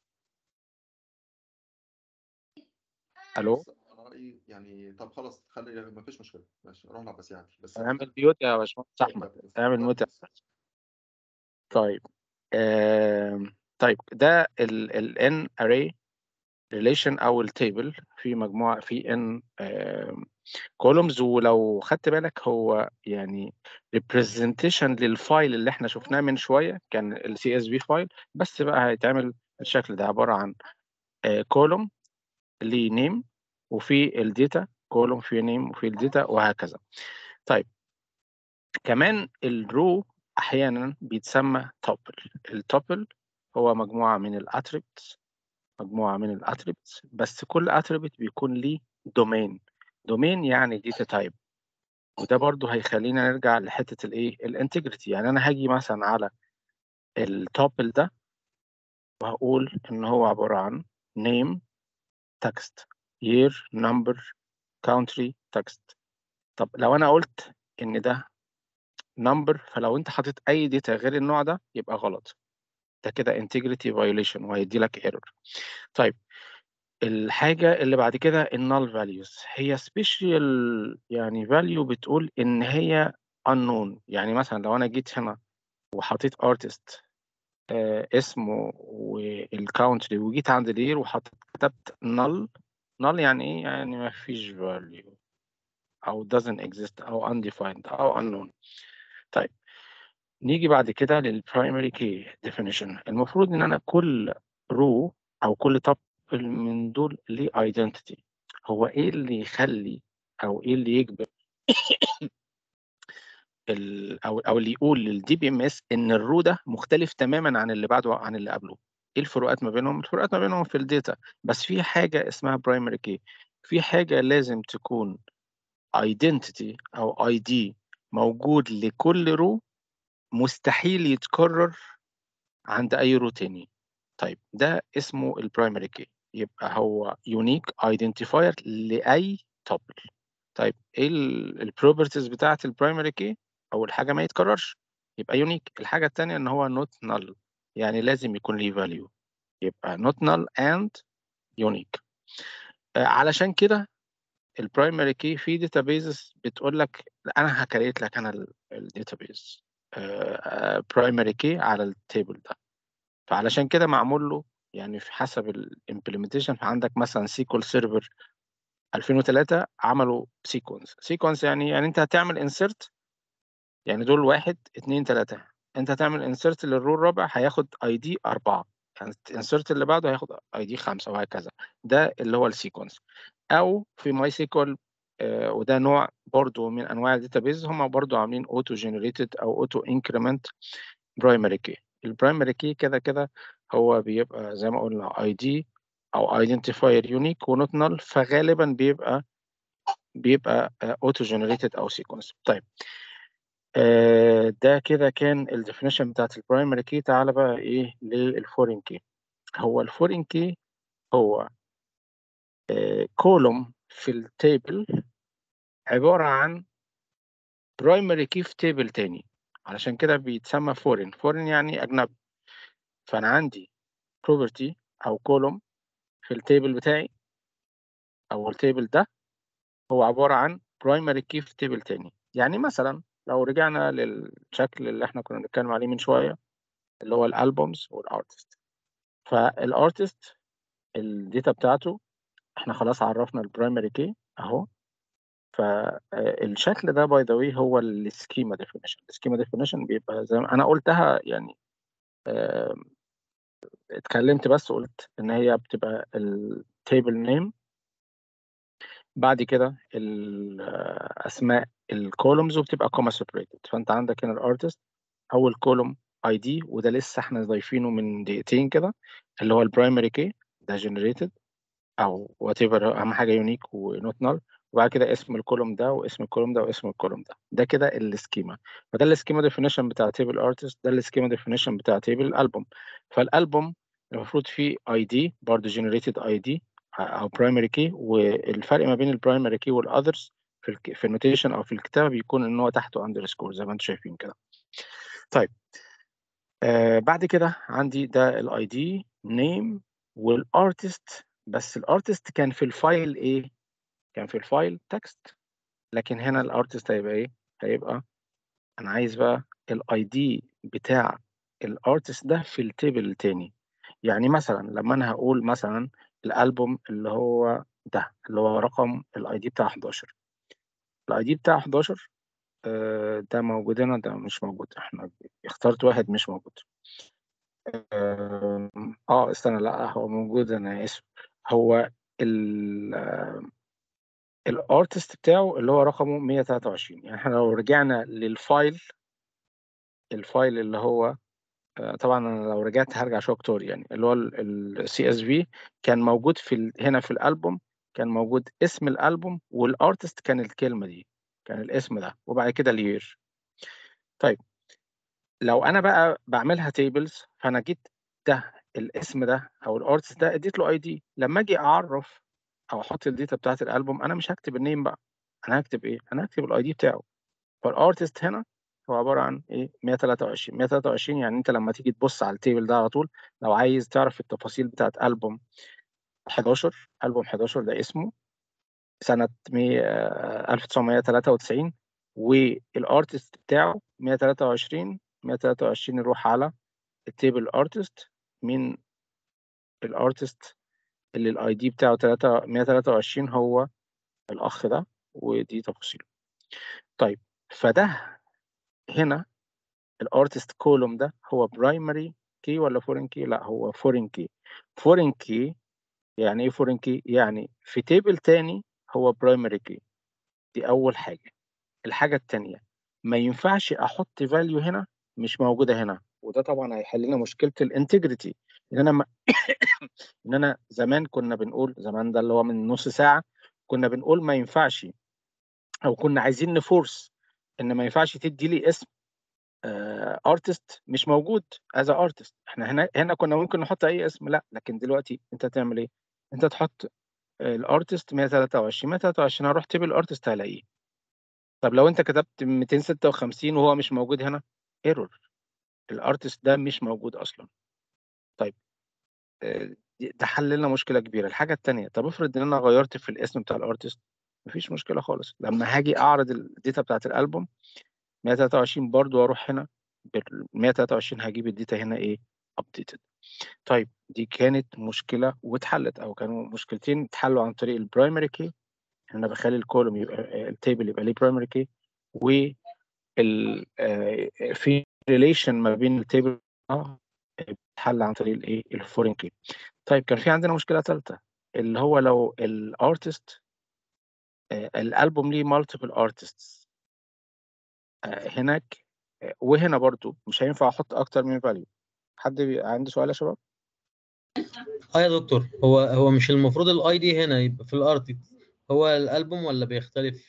الو بس انا رايي يعني طب خلاص خلي ما فيش مشكله ماشي روح العب بس يعني بس اعمل ميوت يا باشمهندس احمد اعمل ميوت يا أحمد. طيب آم، طيب ده ال n array relation او التيبل في مجموعه في n كولومز ولو خدت بالك هو يعني representation للفايل اللي احنا شفناه من شويه كان ال CSV فايل بس بقى هيتعمل بالشكل ده عباره عن كولوم ليه نيم وفي الداتا كولوم فيه نيم وفي الداتا وهكذا طيب كمان الرو احيانا بيتسمى توبل التوبل هو مجموعه من الاتريبتس مجموعه من الاتريبتس بس كل اتريبت بيكون ليه دومين دومين يعني داتا تايب وده برضو هيخلينا نرجع لحته الايه الانتجريتي يعني انا هاجي مثلا على التوبل ده وهقول ان هو عباره عن name text year number country text طب لو انا قلت ان ده number فلو انت حاطط اي داتا غير النوع ده يبقى غلط ده كده integrity violation وهيدي لك error طيب الحاجة اللي بعد كده النال values هي special يعني value بتقول إن هي unknown يعني مثلا لو أنا جيت هنا وحطيت artist آه اسمه والكاونتري وجيت عند الير وحطيت كتبت null null يعني إيه؟ يعني ما فيش value أو doesn't exist أو undefined أو unknown طيب نيجي بعد كده للبرايمري key definition المفروض إن أنا كل row أو كل tuple من دول ليه identity هو ايه اللي يخلي او ايه اللي يجبر ال او او اللي يقول للدي بي ام اس ان الرو ده مختلف تماما عن اللي بعده عن اللي قبله ايه الفروقات ما بينهم الفروقات ما بينهم في الداتا بس في حاجه اسمها برايمري كي في حاجه لازم تكون identity او اي دي موجود لكل رو مستحيل يتكرر عند اي رو تاني طيب ده اسمه البرايمري كي يبقى هو يونيك ايدنتيفاير لاي توبل طيب ايه البروبرتيز بتاعه البرايمري كي اول حاجه ما يتكررش يبقى يونيك الحاجه الثانيه ان هو نوت نل يعني لازم يكون ليه فاليو يبقى نوت نل اند يونيك علشان كده البرايمري كي في داتابيزز بتقول لك انا هكريت لك انا الداتابيز برايمري كي على التيبل ده فعلشان كده معمول له يعني في حسب الامبلمنتيشن فعندك مثلا سيكول سيرفر 2003 عملوا سيكونس سيكونس يعني يعني انت هتعمل انسرت يعني دول واحد اتنين تلاتة انت هتعمل انسرت للرو الرابع هياخد اي دي أربعة يعني الانسرت اللي بعده هياخد اي دي خمسة وهكذا ده اللي هو السيكونس او في ماي سيكول آه وده نوع برضو من انواع الداتابيز هم برضو عاملين اوتو جنريتد او اوتو انكريمنت برايمري كي البرايمري كي كده كده هو بيبقى زي ما قلنا اي دي او ايدنتيفاير يونيك ونوت نل فغالبا بيبقى بيبقى اوتو جنريتد او سيكونس طيب آه ده كده كان الديفينيشن بتاعت البرايمري كي تعالى بقى ايه للفورين كي هو الفورين كي هو كولوم في التيبل عبارة عن برايمري كي في تيبل تاني علشان كده بيتسمى فورين فورين يعني أجنبي فأنا عندي بروبرتي أو كولوم في التيبل بتاعي أو التيبل ده هو عبارة عن برايمري كي في تيبل تاني يعني مثلا لو رجعنا للشكل اللي احنا كنا بنتكلم عليه من شوية اللي هو الألبومز والأرتست فالأرتست الداتا بتاعته احنا خلاص عرفنا البرايمري كي اهو فالشكل ده باي ذا واي هو السكيما ديفينيشن السكيما ديفينيشن بيبقى زي ما انا قلتها يعني اه اتكلمت بس قلت ان هي بتبقى التيبل نيم بعد كده اسماء الكولومز وبتبقى كوما سيبريتد فانت عندك هنا الارتست اول كولوم اي دي وده لسه احنا ضايفينه من دقيقتين كده اللي هو البرايمري كي ده جنريتد او وات ايفر اهم حاجه يونيك ونوت نال وبعد كده اسم الكولوم ده واسم الكولوم ده واسم الكولوم ده ده كده السكيما فده السكيما ديفينيشن بتاع تيبل ارتست ده السكيما ديفينيشن بتاع تيبل الالبوم فالالبوم المفروض فيه اي دي برضه جنريتد اي دي او برايمري كي والفرق ما بين البرايمري كي والاذرز في الك... في النوتيشن او في الكتابه بيكون ان هو تحته اندرسكور زي ما انتم شايفين كده طيب آه بعد كده عندي ده الاي دي نيم والارتست بس الارتست كان في الفايل ايه كان في الفايل تكست لكن هنا الارتست هيبقى ايه هيبقى انا عايز بقى الاي دي بتاع الارتست ده في التيبل التاني يعني مثلا لما انا هقول مثلا الالبوم اللي هو ده اللي هو رقم الاي دي بتاع 11 الاي دي بتاع 11 آه ده موجود هنا ده مش موجود احنا اخترت واحد مش موجود اه, آه استنى لا هو موجود انا اسف هو ال الارتست بتاعه اللي هو رقمه 123 يعني احنا لو رجعنا للفايل الفايل اللي هو طبعا انا لو رجعت هرجع شويه كتير يعني اللي هو السي اس في كان موجود في ال... هنا في الالبوم كان موجود اسم الالبوم والارتست كان الكلمه دي كان الاسم ده وبعد كده اليير طيب لو انا بقى بعملها تيبلز فانا جيت ده الاسم ده او الارتست ده اديت له اي دي لما اجي اعرف او احط الداتا بتاعت الالبوم انا مش هكتب النيم بقى انا هكتب ايه انا هكتب الاي دي بتاعه فالارتست هنا هو عباره عن ايه 123 123 يعني انت لما تيجي تبص على التيبل ده على طول لو عايز تعرف التفاصيل بتاعت البوم 11 البوم 11 ده اسمه سنه 1993 والارتست بتاعه 123 123 نروح على التيبل ارتست مين الارتست اللي الاي دي بتاعه 3 123 هو الاخ ده ودي تفاصيله طيب فده هنا الارتست كولوم ده هو برايمري كي ولا فورين كي لا هو فورين كي فورين كي يعني ايه فورين كي يعني في تيبل تاني هو برايمري كي دي اول حاجه الحاجه التانيه ما ينفعش احط فاليو هنا مش موجوده هنا وده طبعا هيحل لنا مشكله الانتجريتي ان انا ما ان انا زمان كنا بنقول زمان ده اللي هو من نص ساعه كنا بنقول ما ينفعش او كنا عايزين نفورس ان ما ينفعش تدي لي اسم ارتست مش موجود از ارتست احنا هنا هنا كنا ممكن نحط اي اسم لا لكن دلوقتي انت تعمل ايه انت تحط الارتست 123 123 هروح تيبل الارتست هلاقيه طب لو انت كتبت 256 وهو مش موجود هنا ايرور الارتست ده مش موجود اصلا طيب آه، ده حل لنا مشكله كبيره الحاجه الثانيه طب افرض ان انا غيرت في الاسم بتاع الارتست مفيش مشكله خالص لما هاجي اعرض الداتا بتاعت الالبوم 123 برضو اروح هنا بال 123 هجيب الداتا هنا ايه updated طيب دي كانت مشكله واتحلت او كانوا مشكلتين اتحلوا عن طريق البرايمري كي انا بخلي الكولوم يبقى التيبل يبقى ليه برايمري كي و ال آه، في ريليشن ما بين التيبل بتحل عن طريق الايه الفورين كي طيب كان في عندنا مشكله ثالثه اللي هو لو الارتست الالبوم ليه مالتيبل ارتستس هناك آه، وهنا برضو مش هينفع احط اكتر من فاليو حد بي- عنده سؤال يا شباب اه يا دكتور هو هو مش المفروض الاي دي هنا يبقى في الارتست هو الالبوم ولا بيختلف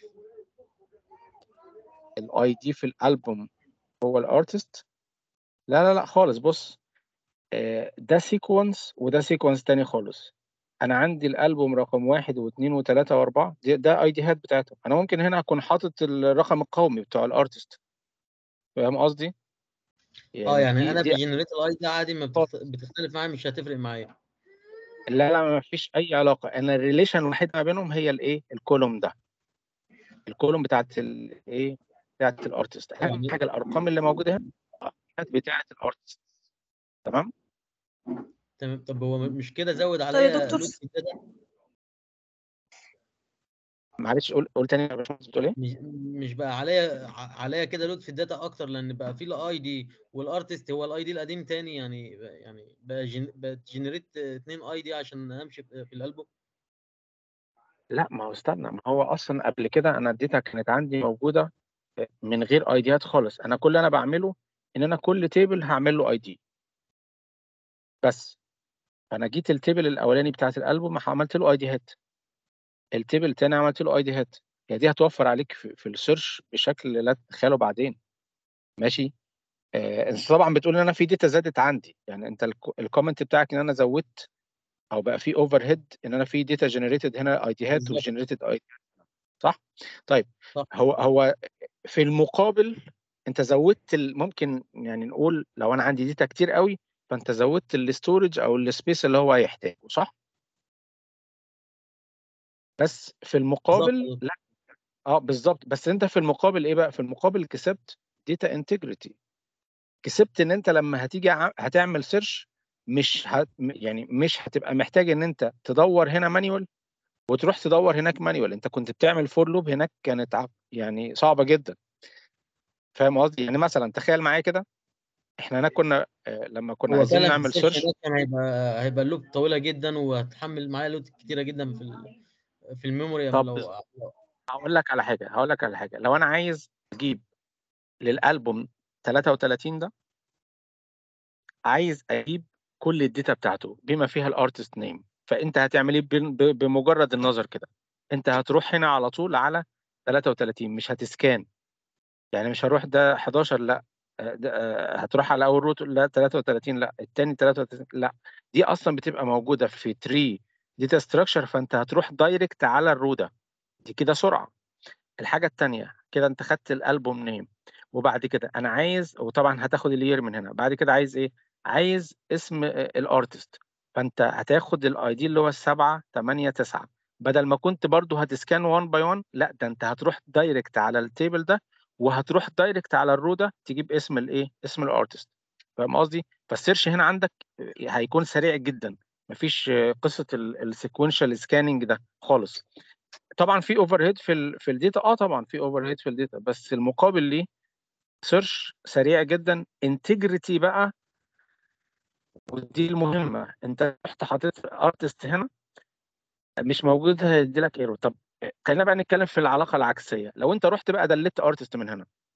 الاي دي في الالبوم هو الارتست لا لا لا خالص بص آه، ده سيكونس وده سيكونس تاني خالص انا عندي الالبوم رقم واحد واثنين وثلاثة واربعة دي- ده اي ديهات بتاعتهم انا ممكن هنا اكون حاطط الرقم القومي بتاع الارتست فاهم قصدي؟ اه يعني دي- انا دي بجنريت الاي دي عادي ما بتخ- بتختلف معايا مش هتفرق معايا لا لا ما فيش اي علاقه انا الريليشن الوحيد ما بينهم هي الايه الكولوم ده الكولوم بتاعت الايه بتاعت الارتست اهم يعني- حاجه الارقام اللي موجوده هنا كانت بتاعت الارتست تمام تمام طب هو مش كده زود عليا دكتور. لود في الداتا معلش قول قول تاني يا باشمهندس بتقول ايه مش مش بقى عليا ع- عليا كده لود في الداتا اكتر لان بقى في الاي دي والارتست هو الاي دي القديم تاني يعني يعني بقى جن... بقى جنريت اتنين اي دي عشان امشي في في الالبوم لا ما هو استنى ما هو اصلا قبل كده انا اديتها كانت عندي موجوده من غير ايديات خالص انا كل اللي انا بعمله ان انا كل تيبل هعمل له اي دي بس انا جيت التيبل الاولاني بتاعت الالبوم عملت له اي ديات التيبل التاني عملت له اي ديات هي دي هتوفر عليك في, في السيرش بشكل لا تتخيله بعدين ماشي آه انت طبعا بتقول ان انا في داتا زادت عندي يعني انت الكومنت بتاعك ان انا زودت او بقى في اوفر هيد ان انا في داتا جنريتد هنا اي ديات بالظبط. وجنريتد اي صح طيب صح. هو هو في المقابل انت زودت ال- ممكن يعني نقول لو انا عندي داتا كتير قوي فانت زودت الاستورج او السبيس اللي هو هيحتاجه صح بس في المقابل بالظبط. لا اه بالظبط بس انت في المقابل ايه بقى في المقابل كسبت داتا انتجريتي كسبت ان انت لما هتيجي ع- هتعمل سيرش مش هت يعني مش هتبقى محتاج ان انت تدور هنا مانيوال وتروح تدور هناك مانيوال انت كنت بتعمل فور لوب هناك كانت ع- يعني صعبه جدا فاهم قصدي يعني مثلا تخيل معايا كده احنا هناك كنا آه، لما كنا هو عايزين فعلا نعمل السيرش سيرش ده كان هيبقى هيبقى اللود طويله جدا وهتحمل معايا لود كتيره جدا في ال... في الميموري طب لو هقول لك على حاجه هقول لك على حاجه لو انا عايز اجيب للالبوم 33 ده عايز اجيب كل الداتا بتاعته بما فيها الارتست نيم فانت هتعمل ايه بن- ب- بمجرد النظر كده انت هتروح هنا على طول على 33 مش هتسكان يعني مش هروح ده 11 لا آه، ده آه، هتروح على اول روت لا 33 لا الثاني 33 لا دي اصلا بتبقى موجوده في تري داتا ستراكشر فانت هتروح دايركت على الرو ده دي كده سرعه الحاجه الثانيه كده انت خدت الالبوم نيم وبعد كده انا عايز وطبعا هتاخد الير من هنا بعد كده عايز ايه عايز اسم آه، الارتست فانت هتاخد الاي دي اللي هو السبعة 8 9 بدل ما كنت برضو هتسكان 1 باي 1 لا ده انت هتروح دايركت على التيبل ده وهتروح دايركت على الرو ده تجيب اسم الايه اسم الارتست فاهم قصدي فالسيرش هنا عندك هيكون سريع جدا مفيش آه، قصه السيكونشال سكاننج ده خالص طبعا في اوفر هيد في ال في الداتا اه طبعا في اوفر هيد في الداتا بس المقابل ليه سيرش سريع جدا انتجريتي بقى ودي المهمه انت رحت حطيت ارتست هنا مش موجود هيدي لك ايرور طب خلينا بقى نتكلم في العلاقه العكسيه لو انت رحت بقى دلت ارتست من هنا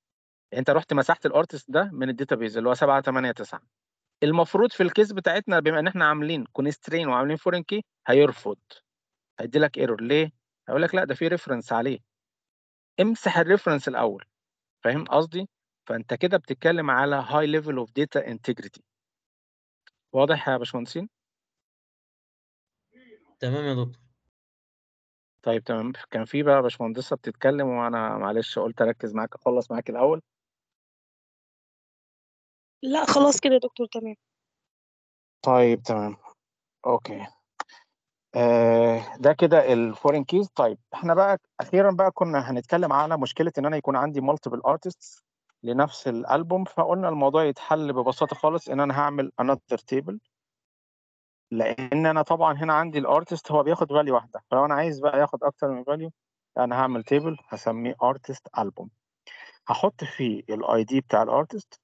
انت رحت مسحت الارتست ده من الداتابيز اللي هو 7 8 9 المفروض في الكيس بتاعتنا بما ان احنا عاملين كونسترين وعاملين فورين كي هيرفض هيدي لك ايرور ليه هيقول لك لا ده في ريفرنس عليه امسح الريفرنس الاول فاهم قصدي فانت كده بتتكلم على هاي ليفل اوف داتا انتجريتي واضح يا باشمهندسين تمام يا دكتور طيب تمام كان في بقى باشمهندسه بتتكلم وانا معلش قلت اركز معاك اخلص معاك الاول لا خلاص كده يا دكتور تمام طيب تمام اوكي آه ده كده الفورين كيز طيب احنا بقى اخيرا بقى كنا هنتكلم على مشكله ان انا يكون عندي مالتيبل ارتستس لنفس الالبوم فقلنا الموضوع يتحل ببساطه خالص ان انا هعمل another table لان انا طبعا هنا عندي الارتست هو بياخد فاليو واحده فلو انا عايز بقى ياخد اكتر من فاليو انا هعمل تيبل هسميه ارتست البوم هحط فيه الاي دي بتاع الارتست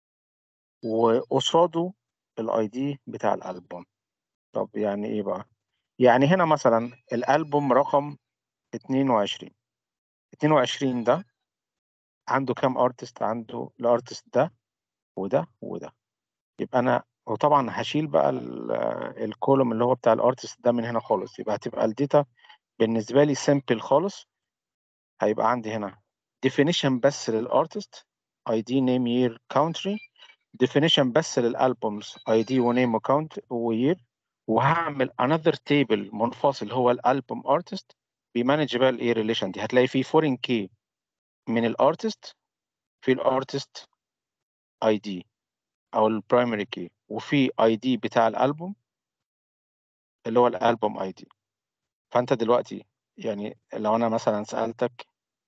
وقصاده الاي دي بتاع الالبوم طب يعني ايه بقى يعني هنا مثلا الالبوم رقم 22 22 ده عنده كام ارتست عنده الارتست ده وده وده يبقى انا وطبعا هشيل بقى الكولوم اللي هو بتاع الارتست ده من هنا خالص يبقى هتبقى الداتا بالنسبه لي سيمبل خالص هيبقى عندي هنا definition بس للارتست اي دي نيم يير كاونتري definition بس للالبومز اي دي ونيم وكاونت وير وهعمل another table منفصل هو الالبوم ارتست بيمانج بقى الايه ريليشن دي هتلاقي فيه فورين كي من الارتست في الارتست اي دي او البرايمري كي وفي اي دي بتاع الالبوم اللي هو الالبوم اي دي فانت دلوقتي يعني لو انا مثلا سالتك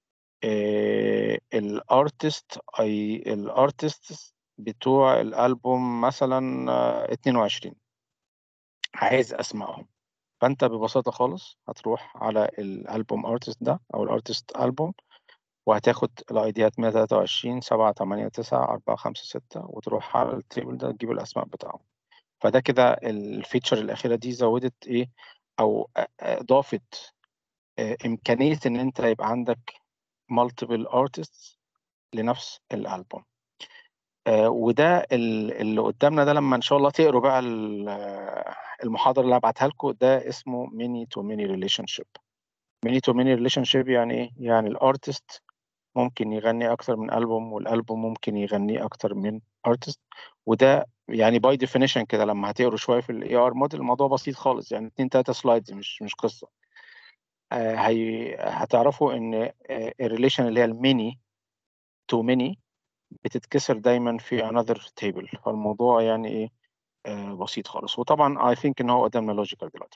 الارتست اي الارتست بتوع الالبوم مثلا آه، 22 عايز اسمائهم فانت ببساطه خالص هتروح على الالبوم ارتست ده او الارتست البوم وهتاخد الايديات 123 7 8 9 4 5 6 وتروح على التيبل ده تجيب الاسماء بتاعهم فده كده الفيتشر الاخيره دي زودت ايه او أ- اضافت آه، امكانيه ان انت يبقى عندك multiple artists لنفس الالبوم آه، وده ال- اللي قدامنا ده لما ان شاء الله تقروا بقى ال- آه، المحاضره اللي هبعتها لكم ده اسمه ميني تو ميني ريليشن شيب ميني تو ميني ريليشن شيب يعني ايه يعني الارتست ممكن يغني اكتر من البوم والالبوم ممكن يغنيه اكتر من ارتست وده يعني باي ديفينيشن كده لما هتقروا شويه في الاي ار موديل الموضوع بسيط خالص يعني اتنين تلاته سلايدز مش مش قصه آه، هي هتعرفوا ان الريليشن اللي هي الميني تو ميني بتتكسر دايما في another table فالموضوع يعني ايه آه بسيط خالص وطبعا I think ان هو قدامنا لوجيكال دلوقتي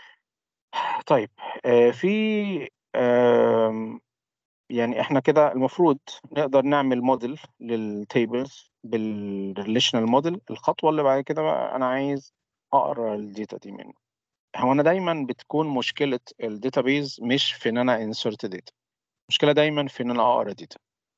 طيب آه في آم، يعني احنا كده المفروض نقدر نعمل موديل للتيبلز بالريليشنال موديل الخطوه اللي بعد كده بقى انا عايز اقرا الداتا دي منه هو انا دايما بتكون مشكله الداتابيز مش في ان انا انسرت داتا المشكله دايما في ان انا اقرا داتا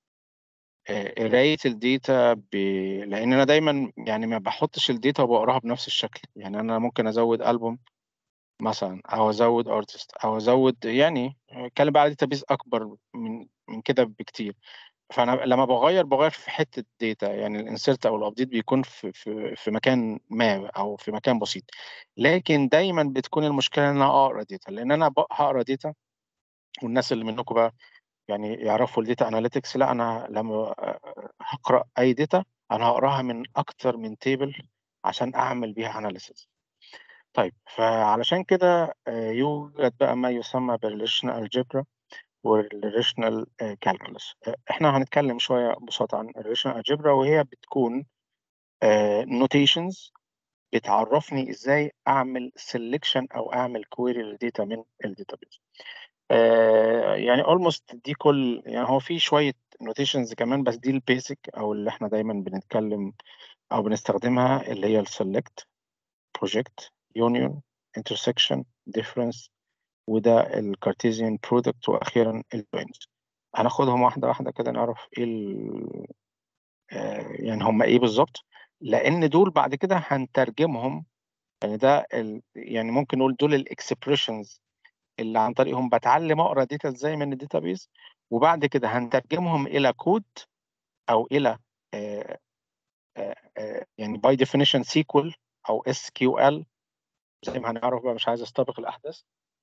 آه، قرايه الداتا ب... لان انا دايما يعني ما بحطش الداتا وبقراها بنفس الشكل يعني انا ممكن ازود البوم مثلا او ازود ارتست او ازود يعني اتكلم بقى على داتابيز اكبر من من كده بكتير فانا لما بغير بغير في حته داتا يعني الانسيرت او الابديت بيكون في في في مكان ما او في مكان بسيط لكن دايما بتكون المشكله ان انا اقرا داتا لان انا ب- هقرا داتا والناس اللي منكم بقى يعني يعرفوا الداتا اناليتكس لا انا لما هقرا اي داتا انا هقراها من اكتر من تيبل عشان اعمل بيها اناليسيس طيب فعلشان كده آه، يوجد بقى ما يسمى بالريليشنال الجبرا والريليشنال كالكولس احنا هنتكلم شويه ببساطه عن الريليشنال الجبرا وهي بتكون نوتيشنز بتعرفني ازاي اعمل سelection او اعمل كويري للداتا من الداتابيز آه يعني almost دي كل يعني هو في شويه نوتيشنز كمان بس دي البيسك او اللي احنا دايما بنتكلم او بنستخدمها اللي هي السلكت بروجكت يونيون intersection difference وده الكارتيزيان برودكت واخيرا الجوينز هناخدهم واحده واحده كده نعرف ايه ال- آه، يعني هم ايه بالظبط لان دول بعد كده هنترجمهم يعني ده ال... يعني ممكن نقول دول الاكسبريشنز اللي عن طريقهم بتعلم اقرا داتا ازاي من الداتابيز وبعد كده هنترجمهم الى كود او الى آه، آه، آه، يعني باي ديفينيشن سيكوال او اس كيو ال زي ما هنعرف بقى مش عايز استبق الاحداث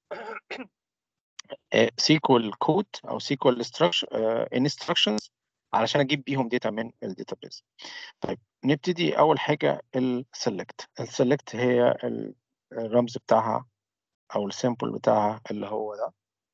سيكوال كود او سيكوال انستراكشنز علشان اجيب بيهم داتا من الداتابيز طيب نبتدي اول حاجه السلكت السلكت هي ال- الرمز بتاعها او السيمبل بتاعها اللي هو ده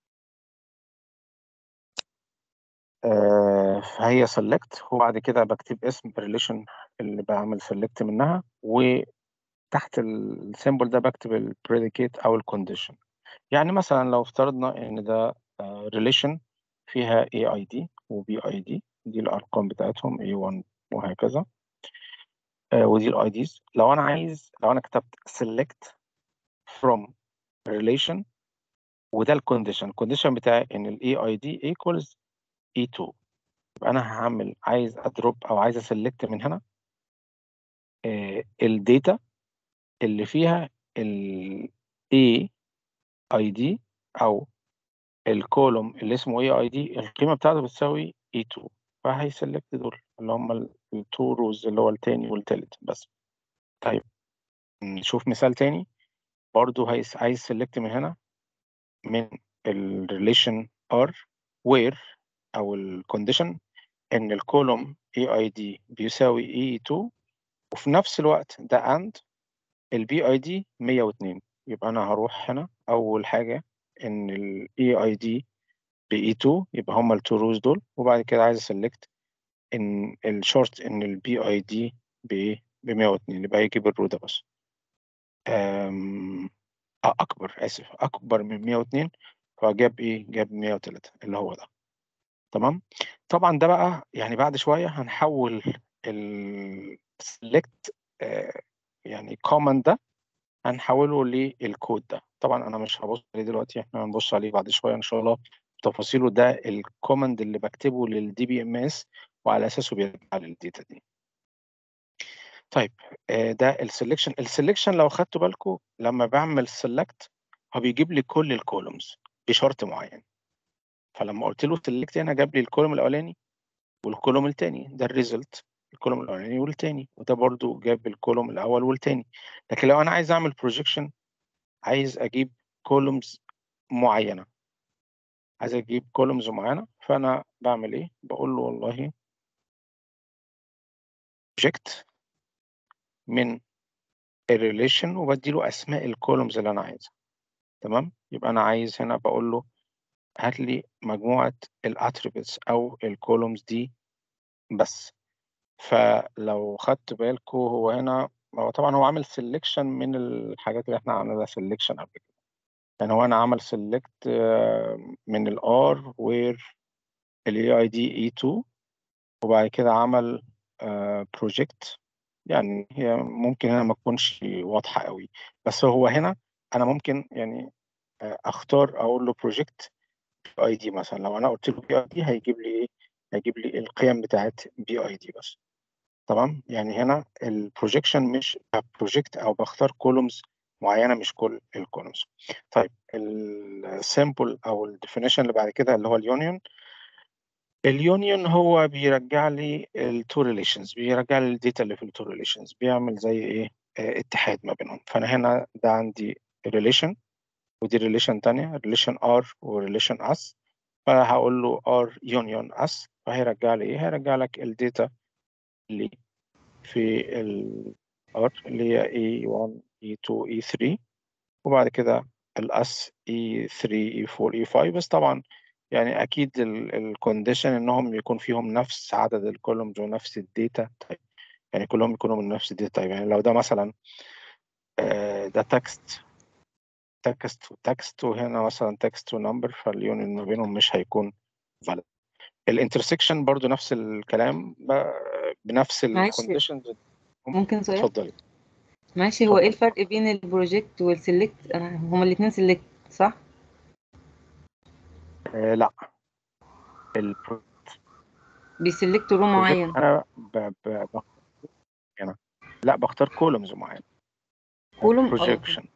آه، فهي سلكت وبعد كده بكتب اسم الريليشن اللي بعمل سلكت منها وتحت السيمبل ده بكتب البريديكيت او الكونديشن يعني مثلا لو افترضنا ان ده ريليشن فيها اي اي دي وبي اي دي دي الارقام بتاعتهم A1 وهكذا آه، ودي الاي ديز لو انا عايز لو انا كتبت select from relation وده الكونديشن الكونديشن بتاعي ان الاي اي دي equals E2 يبقى انا هعمل عايز ادروب او عايز اسلكت من هنا الداتا اللي فيها ال A ID او الكولوم اللي اسمه اي اي دي القيمه بتاعته بتساوي E2 فهيسلكت دول اللي هم التو روز اللي هو التاني والتالت بس طيب نشوف مثال تاني برضو عايز عايز سلكت من هنا من الريليشن R where او الكونديشن ان الكولوم EID بيساوي E2 وفي نفس الوقت ده and البي اي دي 102 يبقى انا هروح هنا اول حاجه ان الاي اي دي ب E2 يبقى هما التو روز دول وبعد كده عايز اسلكت ان الشورت ان البي اي دي ب ب 102 يبقى يجيب الرو ده بس أم... آه، اكبر اسف اكبر من 102 فجاب ايه جاب 103 اللي هو ده تمام طبعا ده بقى يعني بعد شويه هنحول السلكت يعني كوماند ده هنحوله للكود ده طبعا انا مش هبص عليه دلوقتي احنا هنبص عليه بعد شويه ان شاء الله تفاصيله ده الكوماند اللي بكتبه للدي بي ام اس وعلى اساسه بيرجع للداتا دي طيب آه، ده السلكشن السلكشن لو خدتوا بالكم لما بعمل سيلكت هو بيجيب لي كل الكولومز بشرط معين فلما قلت له سلكت هنا جاب لي الكولوم الاولاني والكولوم الثاني ده الريزلت الكولوم الاولاني والثاني وده برضو جاب الكولوم الاول والثاني لكن لو انا عايز اعمل بروجيكشن عايز اجيب كولومز معينه عايز اجيب كولومز معينه فانا بعمل ايه بقول له والله بروجكت من الريليشن وبدي له اسماء الكولومز اللي انا عايزها تمام يبقى انا عايز هنا بقول له هات لي مجموعه الاتريبيوتس او الكولومز دي بس فلو خدت بالكم هو هنا هو طبعا هو عامل سيلكشن من الحاجات اللي احنا عملنا سيلكشن قبل كده يعني هو انا عمل سيلكت من الار وير الاي اي دي اي 2 وبعد كده عمل بروجكت يعني هي ممكن هنا ما تكونش واضحه قوي بس هو هنا انا ممكن يعني آه، اختار اقول له بروجكت اي دي مثلا لو انا قلت له بي اي دي هيجيب لي ايه هيجيب لي القيم بتاعت بي اي دي بس تمام يعني هنا البروجيكشن مش بروجكت او بختار كولومز معينه مش كل الكولومز طيب السامبل او الديفينيشن اللي بعد كده اللي هو اليونيون اليونيون هو بيرجع لي التو ريليشنز بيرجع لي الداتا اللي في التو ريليشنز بيعمل زي ايه آه، اتحاد ما بينهم فانا هنا ده عندي ريليشن ودي ريليشن تانية ريليشن ار وريليشن اس فانا هقول له ار يونيون اس فهيرجع لي ايه هيرجع لك الداتا اللي في ال R اللي هي E1 E2 E3 وبعد كده الاس E3 E4 E5 بس طبعا يعني اكيد الكونديشن انهم يكون فيهم نفس عدد الكولومز ونفس الداتا طيب يعني كلهم يكونوا من نفس الداتا طيب يعني لو ده مثلا آه، ده تكست تكست وتكست وهنا مثلا تكست ونمبر فاليونين ما بينهم مش هيكون valid الانترسكشن برضو نفس الكلام ب- بنفس معلش الكونديشنز ممكن سؤال اتفضلي ماشي هو ايه اتفضلي الفرق بين البروجكت والسلكت انا هما الاتنين سلكت صح آه لا البروجكت بيسلكتوا رو معين انا ب... ب... بختار هنا لا بختار كولومز معين كولوم اه بروجيكشن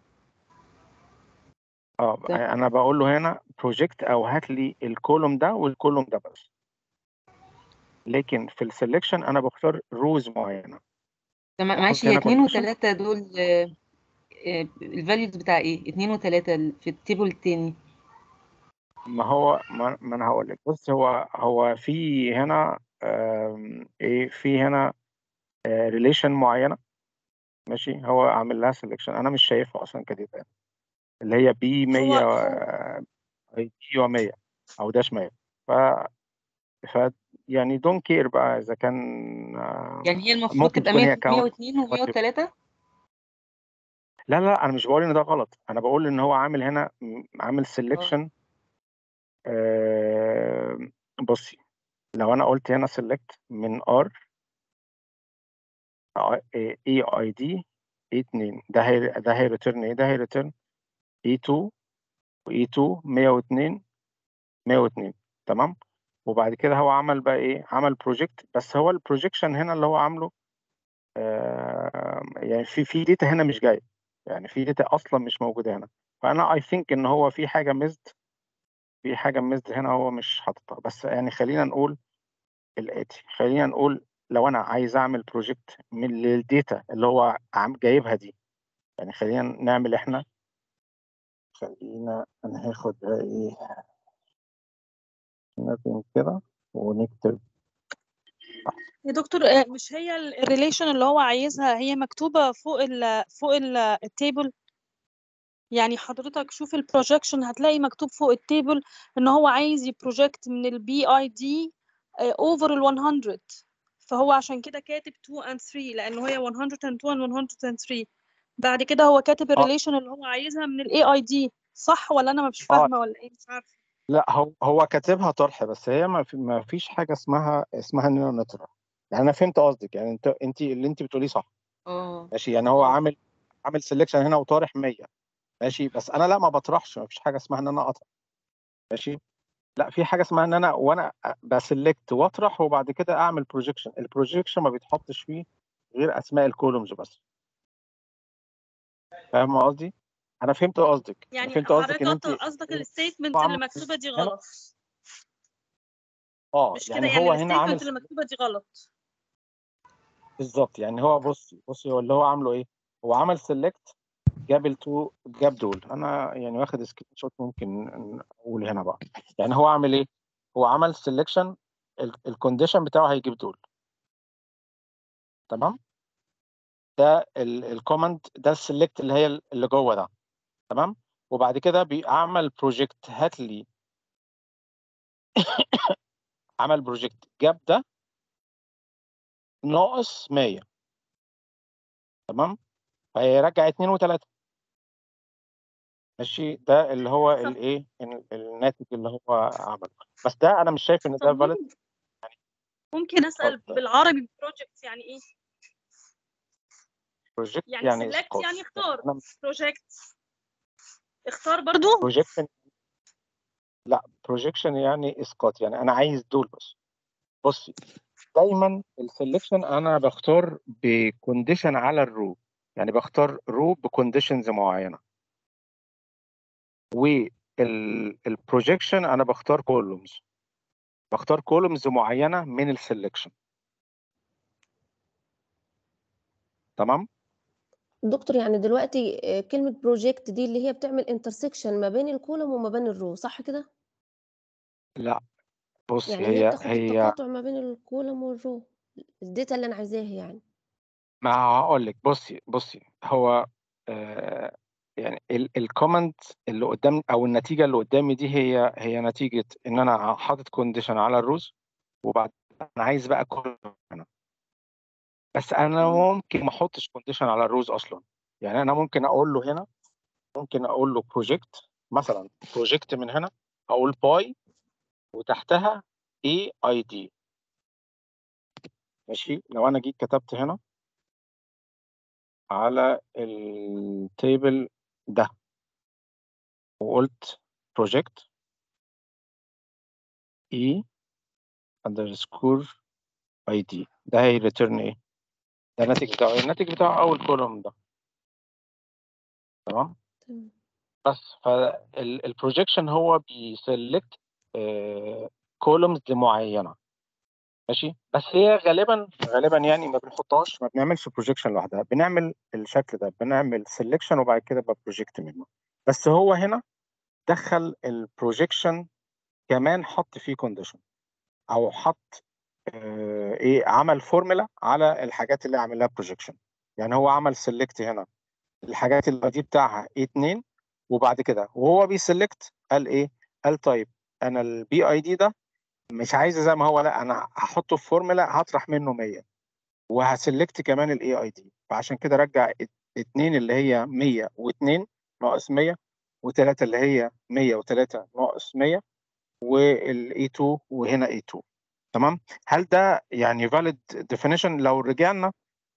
اه تمام. انا بقول له هنا بروجكت او هات لي الكولوم ده والكولوم ده بس لكن في السلكشن انا بختار روز معينه طب ما- بحط معلش هي هنا اتنين condition. وتلاتة دول الفاليوز بتاع ايه اتنين وتلاتة في التيبل التاني ما هو ما, ما انا هقول لك بص هو هو في هنا آم، ايه في هنا ريليشن معينه ماشي هو عامل لها سelection انا مش شايفها اصلا كديتا اللي هي بي 100 هو- اي بي 100 او داش 100 ف ف يعني دونت كير بقى اذا كان آه، يعني هي المفروض ممكن تبقى تكون هي 100 count 102 و103 لا لا انا مش بقول ان ده غلط انا بقول ان هو عامل هنا م- عامل سelection آه بصي لو انا قلت هنا select من R اي اي دي اي 2 ده هي ده هي ريتيرن ايه ده هي ريتيرن اي 2 واي 2 102 102 تمام وبعد كده هو عمل بقى ايه عمل بروجكت بس هو البروجكشن هنا اللي هو عامله آه يعني في في داتا هنا مش جايه يعني في داتا اصلا مش موجوده هنا فانا اي ثينك ان هو في حاجه مزد في حاجه مزد هنا هو مش حاططها بس يعني خلينا نقول الاتي خلينا نقول لو انا عايز اعمل بروجكت من الداتا اللي هو عم جايبها دي يعني خلينا نعمل احنا خلينا انا هاخد بقى ايه nothing كده ونكتب يا دكتور آه، مش هي الريليشن اللي هو عايزها هي مكتوبة فوق ال فوق ال التيبل يعني حضرتك شوف البروجكشن هتلاقي مكتوب فوق التيبل ان هو عايز يبروجكت من البي اي دي اوفر ال 100 فهو عشان كده كاتب 2 and 3 لان هي 102 and 103 بعد كده هو كاتب الريليشن اللي هو عايزها من الاي اي دي صح ولا انا مش آه. فاهمة ولا ايه مش عارفة لا هو هو كاتبها طرح بس هي ما, في ما فيش حاجه اسمها اسمها نيرو نترا يعني انا فهمت قصدك يعني انت انت اللي انت بتقوليه صح اه ماشي يعني هو آه. عامل عامل سelection هنا وطارح 100 ماشي بس انا لا ما بطرحش ما فيش حاجه اسمها ان انا اطرح ماشي لا في حاجه اسمها ان انا وانا بسلكت واطرح وبعد كده اعمل بروجيكشن البروجيكشن ما بيتحطش فيه غير اسماء الكولومز بس فاهم قصدي انا فهمت قصدك أنا يعني فهمت قصدك حضرتك ان انت قصدك الستيتمنت هو اللي عمل- مكتوبة دي هنا- غلط اه مش كده يعني يعني هو هنا عامل الستيتمنت اللي مكتوبة دي غلط بالظبط يعني هو بصي بصي هو اللي هو عامله ايه هو عمل سيلكت جاب التو جاب دول انا يعني واخد سكرين شوت ممكن اقول هنا بقى يعني هو عامل ايه هو عمل سيلكشن الكونديشن بتاعه هيجيب دول تمام ده الكوماند ده السيلكت اللي هي اللي جوه ده تمام وبعد كده بيعمل بروجكت هات لي عمل بروجكت جاب ده ناقص 100 تمام فيرجع 2 و3 ماشي ده اللي هو صح. الايه ال- الناتج اللي هو عمله بس ده انا مش شايف ان ده طب فاليد ممكن- ممكن اسال اتفضل. بالعربي بروجكت يعني ايه بروجكت يعني يعني سيلكت اسقاط يعني اختار انا بروجكت اختار برضو بروجكشن لا بروجكشن يعني اسقاط يعني انا عايز دول بس بصي دايما السلكشن انا بختار بكونديشن على الرو يعني بختار رو بكونديشنز معينه والبروجكشن انا بختار كولومز بختار كولومز معينه من السلكشن تمام دكتور يعني دلوقتي آه، كلمة بروجكت دي اللي هي بتعمل انترسكشن ما بين الكولوم وما بين الرو صح كده؟ لا بص يعني هي هي بتاخد هي التقاطع ما بين الكولوم والرو الداتا اللي انا عايزاها يعني ما هقول لك بصي بصي هو آه يعني الكومنت اللي قدام او النتيجه اللي قدامي دي هي هي نتيجه ان انا حاطط كونديشن على الروز وبعد انا عايز بقى كل هنا بس انا ممكن ما احطش كونديشن على الروز اصلا يعني انا ممكن اقول له هنا ممكن اقول له بروجكت مثلا بروجكت من هنا اقول باي وتحتها اي اي دي ماشي لو انا جيت كتبت هنا على التيبل ده وقلت project e underscore id ده هيريتيرن ايه؟ ده الناتج بتاعه إيه؟ الناتج بتاعه اول كولوم ده تمام تمام بس فالبروجيكشن هو بيسلكت كولومز معينه ماشي بس هي غالبا غالبا يعني ما بنحطهاش ما بنعملش بروجيكشن لوحدها بنعمل الشكل ده بنعمل سelection وبعد كده ببروجكت منه بس هو هنا دخل البروجيكشن كمان حط فيه كونديشن او حط آه ايه عمل فورمولا على الحاجات اللي عامل لها بروجيكشن يعني هو عمل سيلكت هنا الحاجات اللي دي بتاعها ايه 2 وبعد كده وهو بيسلكت قال ايه قال طيب انا البي اي دي ده مش عايزه زي ما هو لا انا هحطه في فورمولا هطرح منه 100 وهسلكت كمان الاي اي دي فعشان كده رجع 2 اللي هي 102 ناقص 100 و3 اللي هي 103 ناقص 100 والاي 2 وهنا اي 2 تمام هل ده يعني valid definition لو رجعنا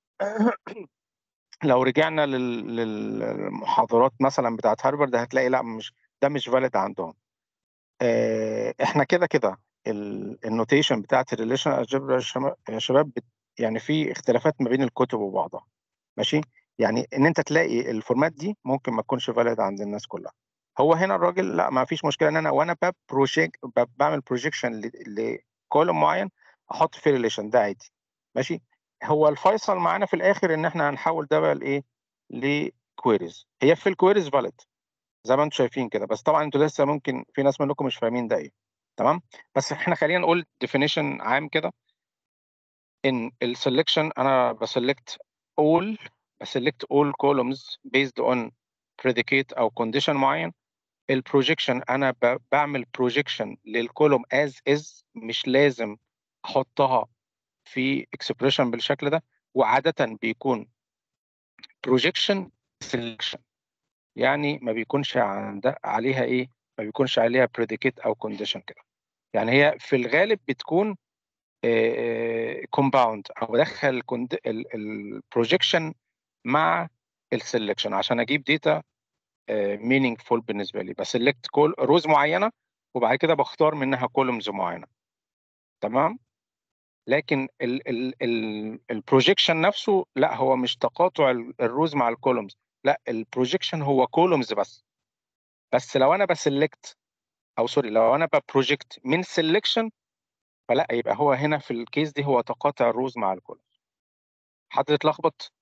لو رجعنا لل- للمحاضرات مثلا بتاعت هارفارد هتلاقي لا مش ده مش valid عندهم آه، احنا كده كده النوتيشن بتاعت الريليشن الجبر يا شباب بت- يعني في اختلافات ما بين الكتب وبعضها ماشي يعني ان انت تلاقي الفورمات دي ممكن ما تكونش فاليد عند الناس كلها هو هنا الراجل لا ما فيش مشكله ان انا وانا باب بروجيك بعمل بروجيكشن لكولوم معين احط فيه ريليشن ده عادي ماشي هو الفيصل معانا في الاخر ان احنا هنحول ده بقى لايه لكويريز هي في الكويريز فاليد زي ما انتم شايفين كده بس طبعا انتوا لسه ممكن في ناس منكم مش فاهمين ده ايه تمام بس احنا خلينا نقول definition عام كده ان السلكشن انا بسلكت all بسلكت all columns based on predicate او condition معين البروجيكشن انا ب- بعمل بروجيكشن للكولوم as is مش لازم احطها في expression بالشكل ده وعادة بيكون projection selection يعني ما بيكونش عند عليها ايه ما بيكونش عليها predicate او condition كده يعني هي في الغالب بتكون كومباوند او ادخل البروجيكشن مع السلكشن عشان اجيب داتا مينينجفول بالنسبه لي بسلكت كول روز معينه وبعد كده بختار منها كولومز معينه تمام لكن البروجيكشن نفسه لا هو مش تقاطع ال- الروز مع الكولومز لا البروجيكشن هو كولومز بس بس لو انا بسلكت او سوري لو انا ببروجكت من سelection فلا يبقى هو هنا في الكيس دي هو تقاطع الروز مع الكولومز حد اتلخبط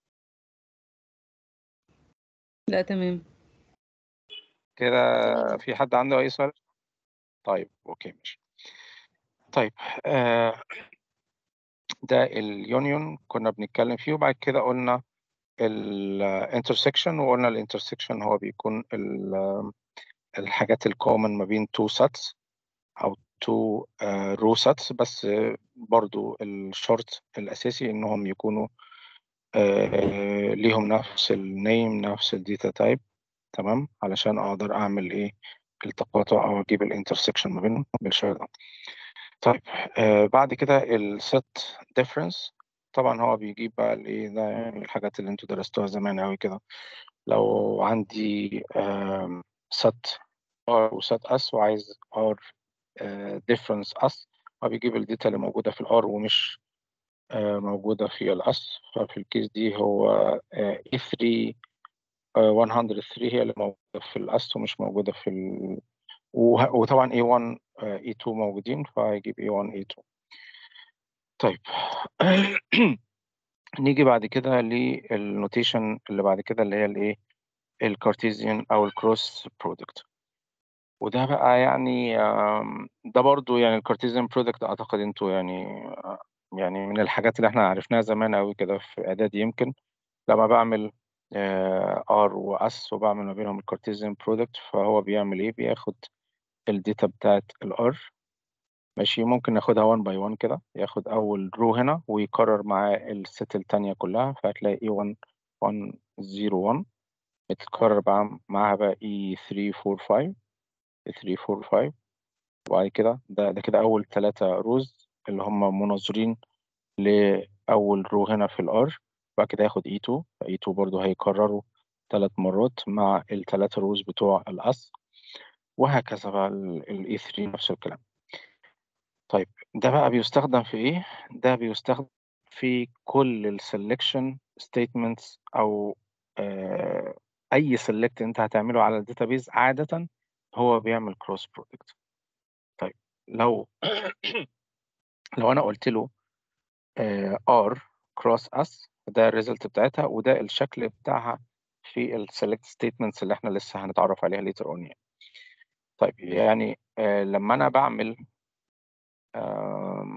لا تمام كده تمام. في حد عنده اي سؤال طيب اوكي ماشي طيب آه ده اليونيون كنا بنتكلم فيه وبعد كده قلنا الانترسكشن وقلنا الانترسكشن هو بيكون ال- الحاجات الكومن ما بين تو ساتس او تو رو ساتس بس آه، برضو الشرط الاساسي انهم يكونوا آه، ليهم نفس النيم نفس الداتا تايب تمام علشان اقدر اعمل ايه التقاطع او اجيب الانترسكشن ما بينهم بالشكل ده طيب آه بعد كده الست ديفرنس طبعا هو بيجيب بقى الايه ده يعني الحاجات اللي انتوا درستوها زمان قوي كده لو عندي آم، ست ار وست اس وعايز ار ديفرنس اس هو بيجيب الداتا اللي موجوده في الار ومش آه، موجوده في الاس ففي الكيس دي هو اي 3 103 هي اللي موجوده في الاس ومش موجوده في ال... وه- وطبعا A1 آه، A2 موجودين فهيجيب A1 A2 طيب نيجي بعد كده للنوتيشن اللي بعد كده اللي هي الايه الكارتيزيان او الكروس برودكت وده بقى يعني آم، ده برضو يعني الكارتيزيان برودكت اعتقد انتوا يعني آه، يعني من الحاجات اللي احنا عرفناها زمان قوي كده في اعدادي يمكن لما بعمل ار واس وبعمل ما بينهم الكارتيزيان برودكت فهو بيعمل ايه بياخد الداتا بتاعت الار ماشي ممكن ناخدها 1 باي 1 كده ياخد اول رو هنا ويكرر معاه الست التانية كلها فهتلاقي اي 1 1 0 1 بتتكرر بقى معاها بقى اي 3 4 5 3 4 5 وبعد كده ده ده كده اول ثلاثة روز اللي هم مناظرين لأول رو هنا في الار بعد كده ياخد اي 2 اي 2 برضه هيكرروا ثلاث مرات مع الثلاثة روز بتوع الاس وهكذا بقى الاي 3 نفس الكلام طيب ده بقى بيستخدم في ايه؟ ده بيستخدم في كل السلكشن ستيتمنتس او آه اي سيلكت انت هتعمله على الداتابيز عادة هو بيعمل كروس برودكت طيب لو لو انا قلت له ار كروس اس ده الريزلت بتاعتها وده الشكل بتاعها في السيلكت ستيتمنتس اللي احنا لسه هنتعرف عليها ليتر اون يعني طيب يعني آه، لما انا بعمل آم،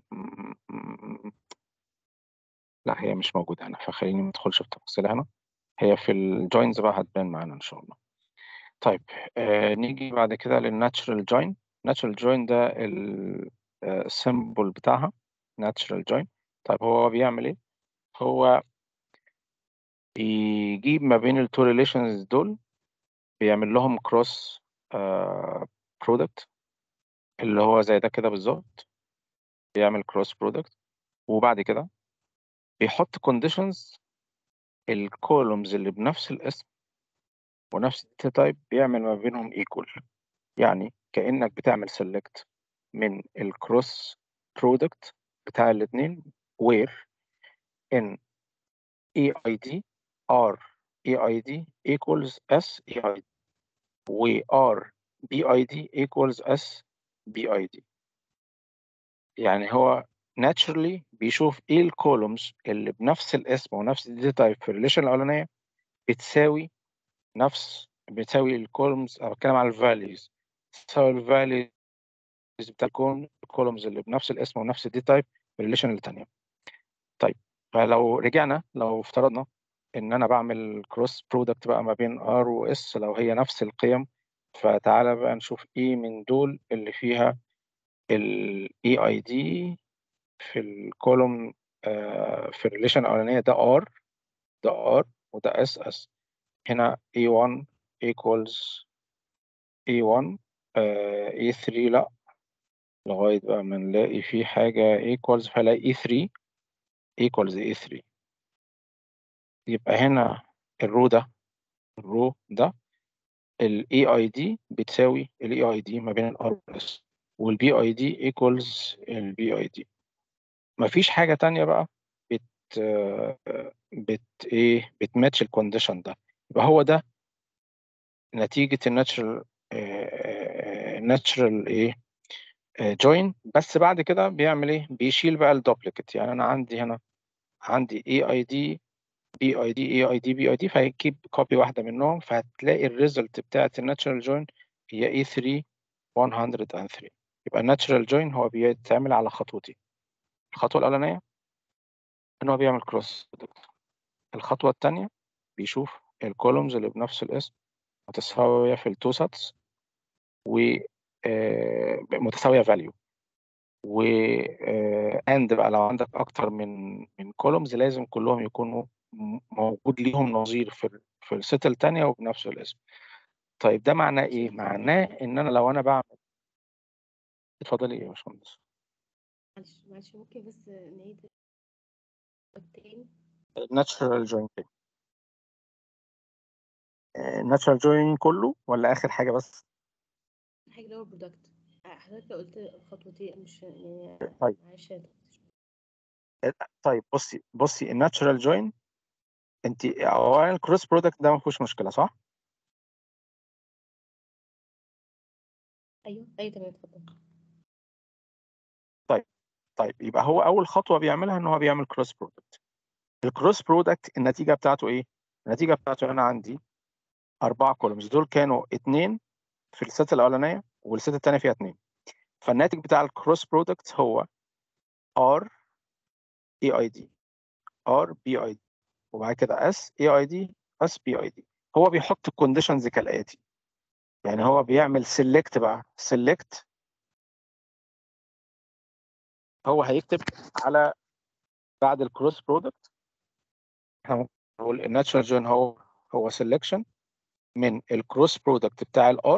لا هي مش موجودة هنا فخليني ما ادخلش في تفاصيل هنا هي في الجوينز بقى هتبان معانا ان شاء الله طيب آه نيجي بعد كده للناتشرال جوين ناتشرال جوين ده السيمبل بتاعها ناتشرال جوين طيب هو بيعمل ايه هو بيجيب ما بين التو ريليشنز دول بيعمل لهم كروس برودكت اللي هو زي ده كده بالظبط بيعمل كروس برودكت وبعد كده بيحط كونديشنز الكولومز اللي بنفس الاسم ونفس الداتا تايب بيعمل ما بينهم ايكوال يعني كأنك بتعمل سيلكت من الكروس برودكت بتاع الاثنين where in EID R EID equals S EID و R BID equals S BID يعني هو naturally بيشوف ايه الكولومز اللي بنفس الاسم ونفس الداتا تايب في الريليشن الاولانيه بتساوي نفس بتساوي الكولومز انا بتكلم على الفاليوز تساوي الفاليوز بتاع الكولومز اللي بنفس الاسم ونفس الداتا تايب في الريليشن الثانيه طيب فلو رجعنا لو افترضنا ان انا بعمل كروس برودكت بقى ما بين ار واس لو هي نفس القيم فتعالى بقى نشوف ايه من دول اللي فيها الاي اي دي في الكولوم في الريليشن الاولانيه ده ار ده ار وده اس اس هنا A1 equals A1 آه A3 لا لغاية بقى ما نلاقي في حاجة equals فلاقي E3 equals A3 يبقى هنا الرو ده الرو ده ال EID بتساوي ال EID ما بين ال R وال S وال BID equals ال BID مفيش حاجة تانية بقى بت بت ايه بتماتش الكونديشن ده يبقى هو ده نتيجة الناتشرال ناتشرال ايه جوين بس بعد كده بيعمل ايه بيشيل بقى الدوبليكت يعني انا عندي هنا عندي اي اي دي بي اي دي اي اي دي بي اي دي فهيجيب كوبي واحده منهم فهتلاقي الريزلت بتاعت الناتشرال جوين هي اي 3 103 يبقى الناتشرال جوين هو بيتعمل على خطوتين الخطوه الاولانيه ان هو بيعمل كروس الخطوه الثانيه بيشوف الكولومز اللي بنفس الاسم متساويه في التو ساتس و متساويه فاليو و اند بقى لو عندك اكتر من من كولومز لازم كلهم يكونوا موجود ليهم نظير في في الست الثانيه وبنفس الاسم طيب ده معناه ايه معناه ان انا لو انا بعمل اتفضلي ايه يا باشمهندس معلش معلش ممكن بس نعيد التاني ناتشرال جوين ناتشرال جوين كله ولا اخر حاجه بس حاجة اللي هو برودكت حضرتك قلت خطوتين مش يعني طيب. معلش يا دكتور. طيب بصي بصي الناتشرال جوين انت اولا الكروس برودكت ده ما فيهوش مشكله صح ايوه ايوه تمام اتفضل طيب يبقى هو اول خطوه بيعملها ان هو بيعمل كروس برودكت الكروس برودكت النتيجه بتاعته ايه النتيجه بتاعته انا عندي اربعه كولومز دول كانوا اثنين في الست الاولانيه والست الثانيه فيها اثنين فالناتج بتاع الكروس برودكت هو ار اي اي دي ار بي اي دي وبعد كده اس اي اي دي اس بي اي دي هو بيحط الكونديشنز كالاتي يعني هو بيعمل سيلكت بقى سيلكت هو هيكتب على بعد الكروس برودكت احنا ممكن نقول الناتشرال جوين هو هو سيلكشن من الكروس برودكت بتاع الار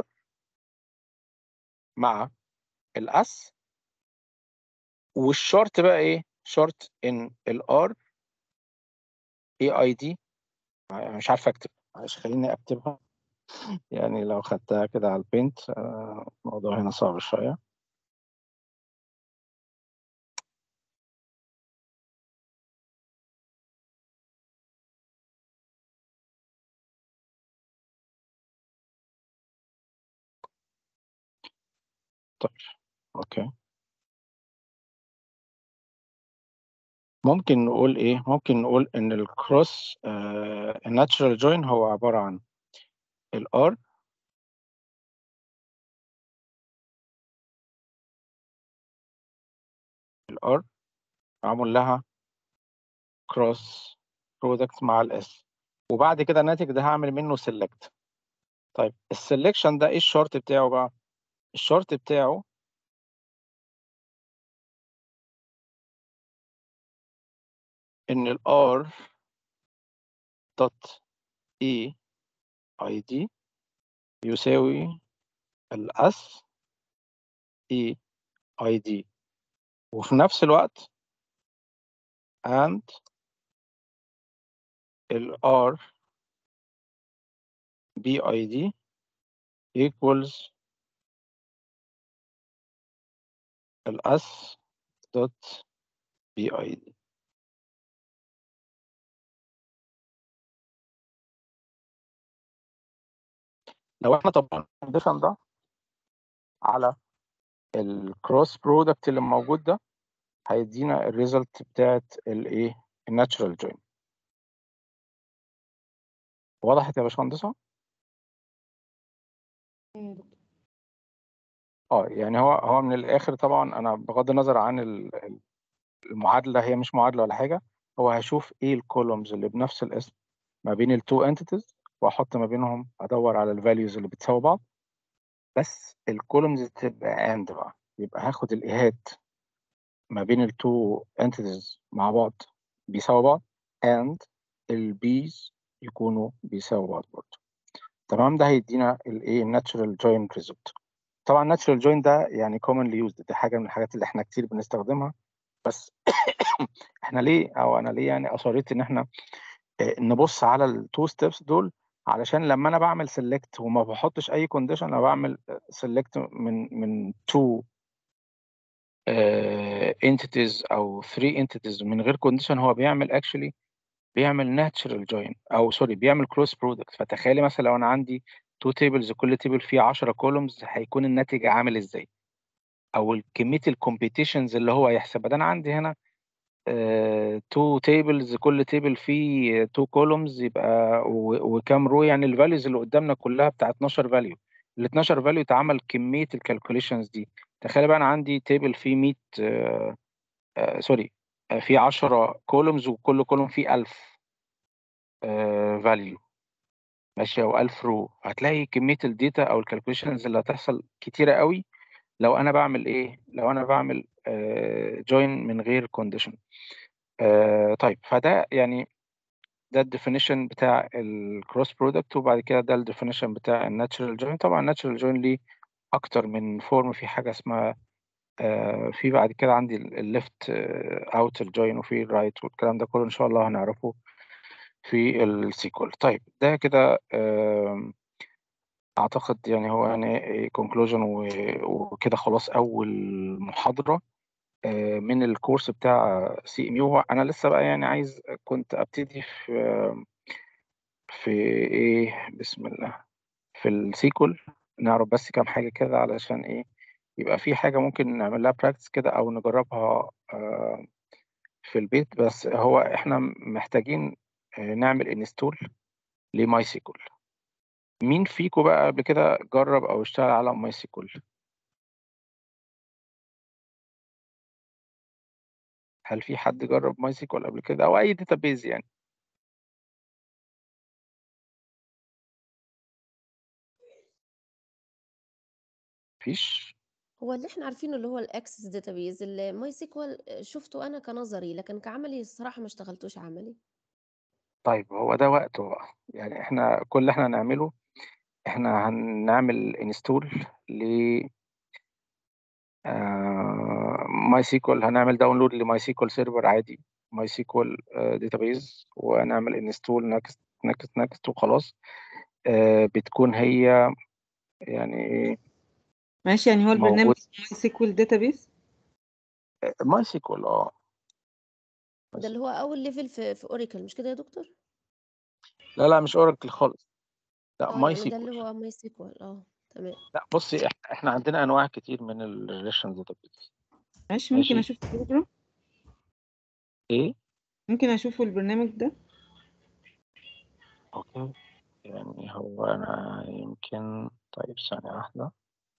مع الاس والشرط بقى ايه شرط ان الار اي اي دي مش عارف اكتب معلش خليني اكتبها يعني لو خدتها كده على البينت آه، الموضوع هنا صعب شويه طيب اوكي ممكن نقول ايه ممكن نقول ان الكروس الناتشرال جوين هو عبارة عن الار الار معمول لها كروس برودكت مع الاس وبعد كده الناتج ده هعمل منه سيلكت طيب السلكشن ده ايه الشرط بتاعه بقى الشرط بتاعه ان الار دوت اي اي دي يساوي الاس اي اي دي وفي نفس الوقت and ال R BID equals ال S dot BID لو احنا طبقنا الكونديشن ده على الكروس برودكت اللي موجود ده هيدينا الريزلت بتاعت الايه الناتشرال جوين وضحت يا باشمهندسة؟ اه يعني هو هو من الاخر طبعا انا بغض النظر عن ال- المعادله هي مش معادله ولا حاجه هو هشوف ايه الكولومز اللي بنفس الاسم ما بين التو انتيتيز واحط ما بينهم ادور على الفاليوز اللي بتساوي بعض بس الكولومز تبقى اند بقى يبقى هاخد الايهات ما بين التو انتيتيز مع بعض بيساوي بعض and البيز يكونوا بيساوي بعض برضه تمام ده هيدينا الايه الناتشرال جوين ريزلت طبعا الناتشرال جوين ده يعني commonly used دي حاجه من الحاجات اللي احنا كتير بنستخدمها بس احنا ليه او انا ليه يعني اصريت ان احنا آه، نبص على التو ستيبس دول علشان لما انا بعمل سيلكت وما بحطش اي كونديشن انا بعمل سيلكت من من تو انتيتيز او 3 انتيتيز من غير كونديشن هو بيعمل اكشولي بيعمل ناتشرال جوين او سوري بيعمل كروس برودكت فتخيلي مثلا لو انا عندي تو تيبلز كل تيبل فيه 10 كولومز هيكون الناتج عامل ازاي او كميه الكومبيتيشنز اللي هو هيحسبها ده انا عندي هنا تو تيبلز كل تيبل فيه تو كولومز يبقى و- وكام رو يعني الفاليوز اللي قدامنا كلها بتاع 12 فاليو ال 12 فاليو اتعمل كميه الكالكوليشنز دي تخيل بقى انا عندي تيبل فيه 100 آه، آه، سوري آه، فيه 10 كولومز وكل كولوم فيه 1000 فاليو ماشي او 1000 رو هتلاقي كميه الداتا او الكالكوليشنز اللي هتحصل كتيره قوي لو انا بعمل ايه لو انا بعمل جوين من غير كونديشن طيب فده يعني ده الديفينيشن بتاع الكروس برودكت وبعد كده ده الديفينيشن بتاع الناتشرال جوين طبعا الناتشرال جوين ليه اكتر من فورم في حاجه اسمها آه، في بعد كده عندي الليفت اوت الجوين وفي الرايت والكلام ده كله ان شاء الله هنعرفه في السيكول طيب ده كده آم، اعتقد يعني هو يعني كونكلوجن وكده خلاص اول محاضره آه، من الكورس بتاع سي ام يو انا لسه بقى يعني عايز كنت ابتدي في في ايه بسم الله في السيكول نعرف بس كام حاجه كده علشان ايه يبقى في حاجه ممكن نعمل لها براكتس كده او نجربها آه، في البيت بس هو احنا محتاجين آه، نعمل انستول لماي سيكول مين فيكم بقى قبل كده جرب او اشتغل على ماي سيكول هل في حد جرب ماي سيكول قبل كده او اي داتابيز يعني مفيش هو اللي احنا عارفينه اللي هو الاكسس داتابيز الماي سيكوال شفته انا كنظري لكن كعملي الصراحه ما اشتغلتوش عملي طيب هو ده وقته بقى يعني احنا كل اللي احنا هنعمله احنا هنعمل انستول ل ماي سيكوال هنعمل داونلود لماي سيكوال سيرفر عادي ماي سيكوال داتابيز ونعمل انستول نكست نكست نكست وخلاص آه، بتكون هي يعني ماشي يعني هو البرنامج موجود اسمه ماي سيكوال داتابيس ماي سيكوال اه ده اللي هو اول ليفل في في اوراكل مش كده يا دكتور لا لا مش اوراكل خالص لا اه ماي يعني ده اللي سيكوال هو ماي سيكوال اه تمام لا بصي إح- احنا عندنا انواع كتير من الريليشن داتابيز ماشي ممكن ماشي اشوف البروجرام ايه ممكن اشوفه البرنامج ده اوكي يعني هو انا يمكن طيب ثانية واحدة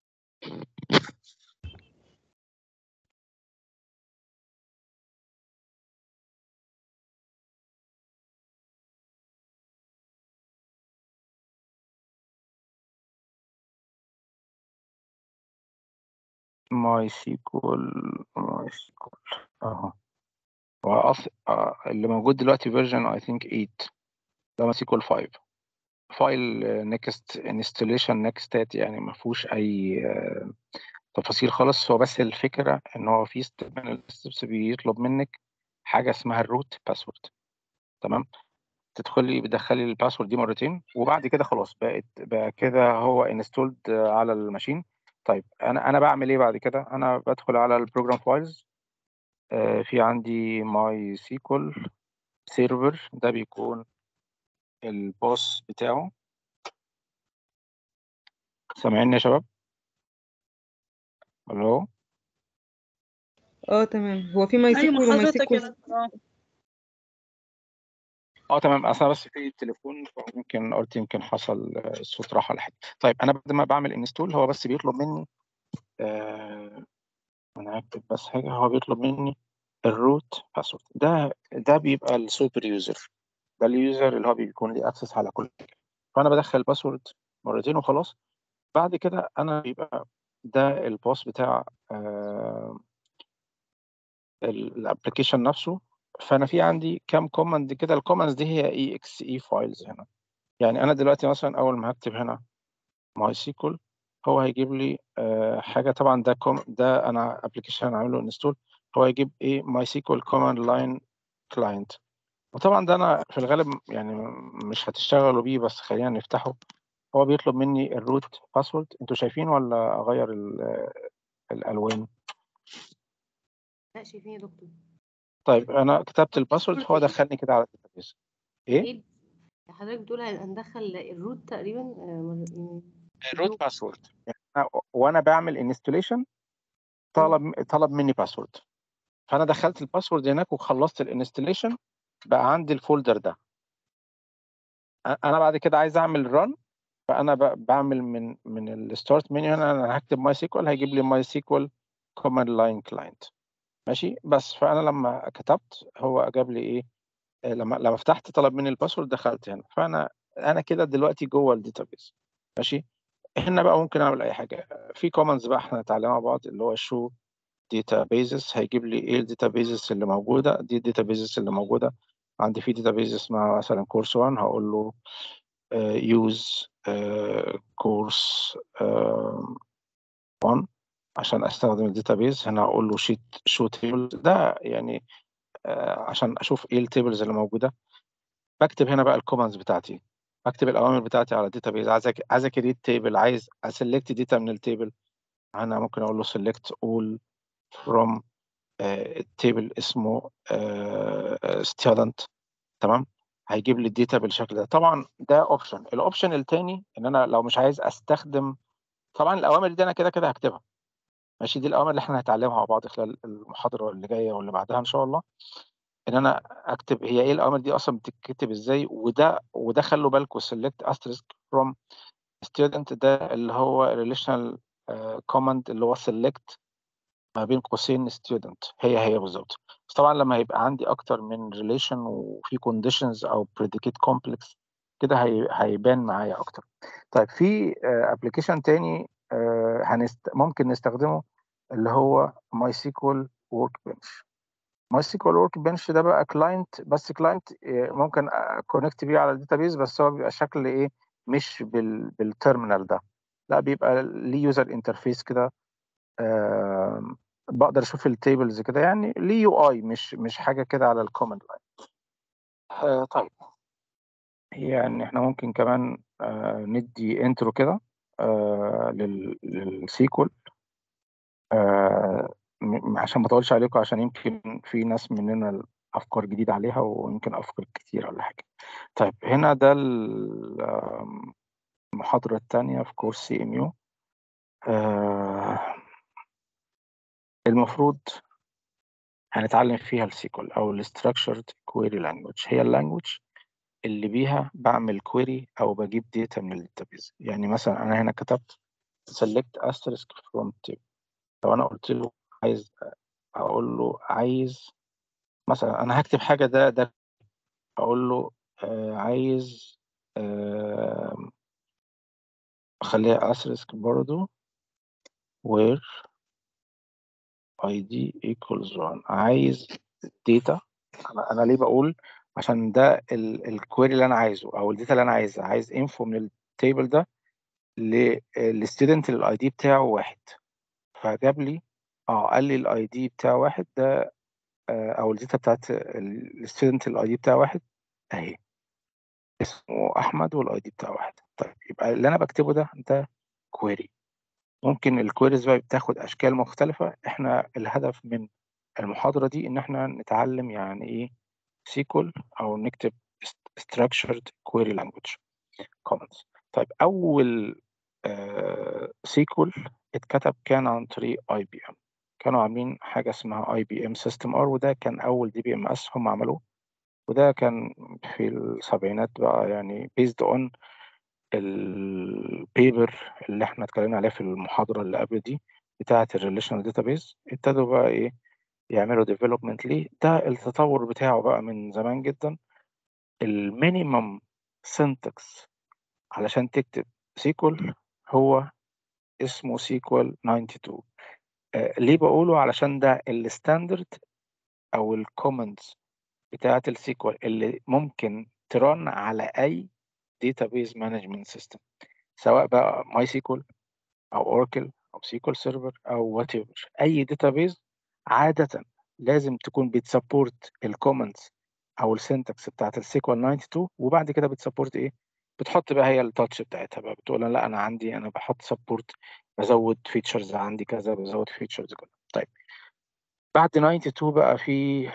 ماي سيكول ماي سيكول اهو هو أصل آه، اللي موجود دلوقتي فيرجن اي ثينك 8 ده ماي سيكول 5 فايل نيكست انستليشن نيكست يعني ما فيهوش اي آه، تفاصيل خالص هو بس الفكره ان هو في ستيب من الستبس بيطلب منك حاجه اسمها الروت باسورد تمام تدخلي بتدخلي الباسورد دي مرتين وبعد كده خلاص بقت بقى كده هو انستولد على الماشين طيب انا انا بعمل ايه بعد كده انا بدخل على البروجرام فايلز في عندي ماي سيكول سيرفر ده بيكون الباص بتاعه سامعيني يا شباب الو اه تمام هو في ماي ايوه سيكوال مع وماي حضرتك سيكوال كده اه اه تمام اصلا بس في التليفون فممكن قلت يمكن حصل آه، الصوت راح ولا حاجه طيب انا بعد ما بعمل انستول هو بس بيطلب مني آه انا هكتب بس حاجه هو بيطلب مني الروت باسورد ده ده بيبقى السوبر يوزر ده اليوزر اللي هو بيكون ليه اكسس على كل حاجه فانا بدخل الباسورد مرتين وخلاص بعد كده انا بيبقى ده الباص بتاع آه الابلكيشن نفسه فانا في عندي كام كوماند كده الكوماندز دي هي اي اكس اي فايلز هنا يعني انا دلوقتي مثلا اول ما هكتب هنا ماي سيكول هو هيجيب لي آه حاجه طبعا ده كوم ده انا ابلكيشن عامله انستول هو هيجيب ايه ماي سيكول كوماند لاين كلاينت وطبعا ده انا في الغالب يعني مش هتشتغلوا بيه بس خلينا نفتحه هو بيطلب مني الروت باسورد انتوا شايفين ولا اغير ال- الالوان لا شايفين يا دكتور طيب انا كتبت الباسورد هو دخلني كده على الداتابيس ايه ايه حضرتك بتقول هندخل الروت تقريبا آه، مر- الروت باسورد يعني أنا وانا بعمل انستليشن طلب طلب مني باسورد فانا دخلت الباسورد هناك وخلصت الانستليشن بقى عندي الفولدر ده أ- انا بعد كده عايز اعمل ران فانا ب- بعمل من من الستارت منيو هنا انا هكتب ماي سيكوال هيجيب لي ماي سيكوال كوماند لاين كلاينت ماشي بس فانا لما كتبت هو جاب لي ايه آه، لما لما فتحت طلب مني الباسورد دخلت هنا فانا انا كده دلوقتي جوه الداتابيس ماشي هنا بقى ممكن اعمل اي حاجه في كوماندز بقى احنا نتعلمها مع بعض اللي هو شو داتابيزز هيجيب لي ايه الداتابيزز اللي موجوده دي الداتابيزز اللي موجوده عندي في داتابيز اسمها مثلا كورس 1 هقول له يوز كورس 1 عشان استخدم الداتابيز هنا هقول له شيت شو تيبل ده يعني آه، عشان اشوف ايه التيبلز اللي موجوده بكتب هنا بقى الكوماندز بتاعتي بكتب الاوامر بتاعتي على الداتابيز عايز أك- عايز اكريت تيبل عايز اسلكت داتا من التيبل انا ممكن اقول له select all from آه، التيبل اسمه آه، student تمام هيجيب لي الداتا بالشكل ده طبعا ده اوبشن الاوبشن التاني ان انا لو مش عايز استخدم طبعا الاوامر دي انا كده كده هكتبها ماشي دي الاوامر اللي احنا هنتعلمها مع بعض خلال المحاضره اللي جايه واللي بعدها ان شاء الله ان انا اكتب هي ايه الاوامر دي اصلا بتتكتب ازاي وده وده خلوا بالكم select asterisk from student ده اللي هو relational آه، command اللي هو select ما بين قوسين student هي هي بالظبط بس طبعا لما يبقى عندي اكتر من relation وفي conditions او predicate complex كده هي هيبان معايا اكتر طيب في ابلكيشن تاني آه، هنست ممكن نستخدمه اللي هو MySQL Workbench MySQL Workbench ده بقى كلاينت بس كلاينت ممكن كونكت بيه على الداتابيز بس هو بيبقى شكل ايه مش بال بالتيرمينال ده لا بيبقى ليه يوزر انترفيس كده آم، بقدر اشوف التيبلز كده يعني ليه يو اي مش مش حاجه كده على الكوماند لاين طيب يعني احنا ممكن كمان آه، ندي انترو كده آه، لل- للسيكول آه، م- عشان ما اطولش عليكم عشان يمكن في ناس مننا افكار جديده عليها ويمكن افكار كتير ولا حاجه طيب هنا ده ال- آم، المحاضره الثانيه في كورس سي ام يو المفروض هنتعلم فيها السيكول او الستراكشرد كويري لانجوج هي اللانجوج اللي بيها بعمل كويري او بجيب داتا من الداتابيز يعني مثلا انا هنا كتبت select asterisk from table لو انا قلت له عايز اقول له عايز مثلا انا هكتب حاجه ده ده اقول له آه عايز آه اخليها asterisk برضو where id equals 1 عايز data انا انا ليه بقول عشان ده الكويري اللي انا عايزه او الداتا اللي انا عايزها عايز انفو من التيبل ده للستودنت اللي الاي دي بتاعه واحد فجاب لي اه قال لي الاي دي بتاع واحد ده آه، او الداتا بتاعت الستودنت الاي دي بتاع واحد اهي اسمه احمد والاي دي بتاع واحد طيب يبقى اللي انا بكتبه ده ده كويري ممكن الكويريز بقى بتاخد اشكال مختلفه احنا الهدف من المحاضره دي ان احنا نتعلم يعني ايه سيكول او نكتب structured query language comments طيب اول سيكول اتكتب كان عن طريق اي بي ام كانوا عاملين حاجه اسمها اي بي ام سيستم ار وده كان اول دي بي ام اس هم عملوه وده كان في السبعينات بقى يعني based on البيبر اللي احنا اتكلمنا عليه في المحاضرة اللي قبل دي بتاعة الريليشنال داتابيز ابتدوا بقى ايه يعملوا ديفلوبمنت ليه ده التطور بتاعه بقى من زمان جدا المينيمم سنتكس علشان تكتب سيكول هو اسمه سيكوال 92 آه ليه بقوله علشان ده الستاندرد او الكومنتس بتاعة السيكوال اللي ممكن ترن على اي database management system سواء بقى ماي سيكول او اوراكل او سيكول سيرفر او وات ايفر اي database عاده لازم تكون بتسبورت الكومنتس او السنتكس بتاعت السيكوال 92 وبعد كده بتسبورت ايه بتحط بقى هي التاتش بتاعتها بقى بتقول لا انا عندي انا بحط سبورت بزود فيتشرز عندي كذا بزود فيتشرز كذا طيب بعد 92 بقى في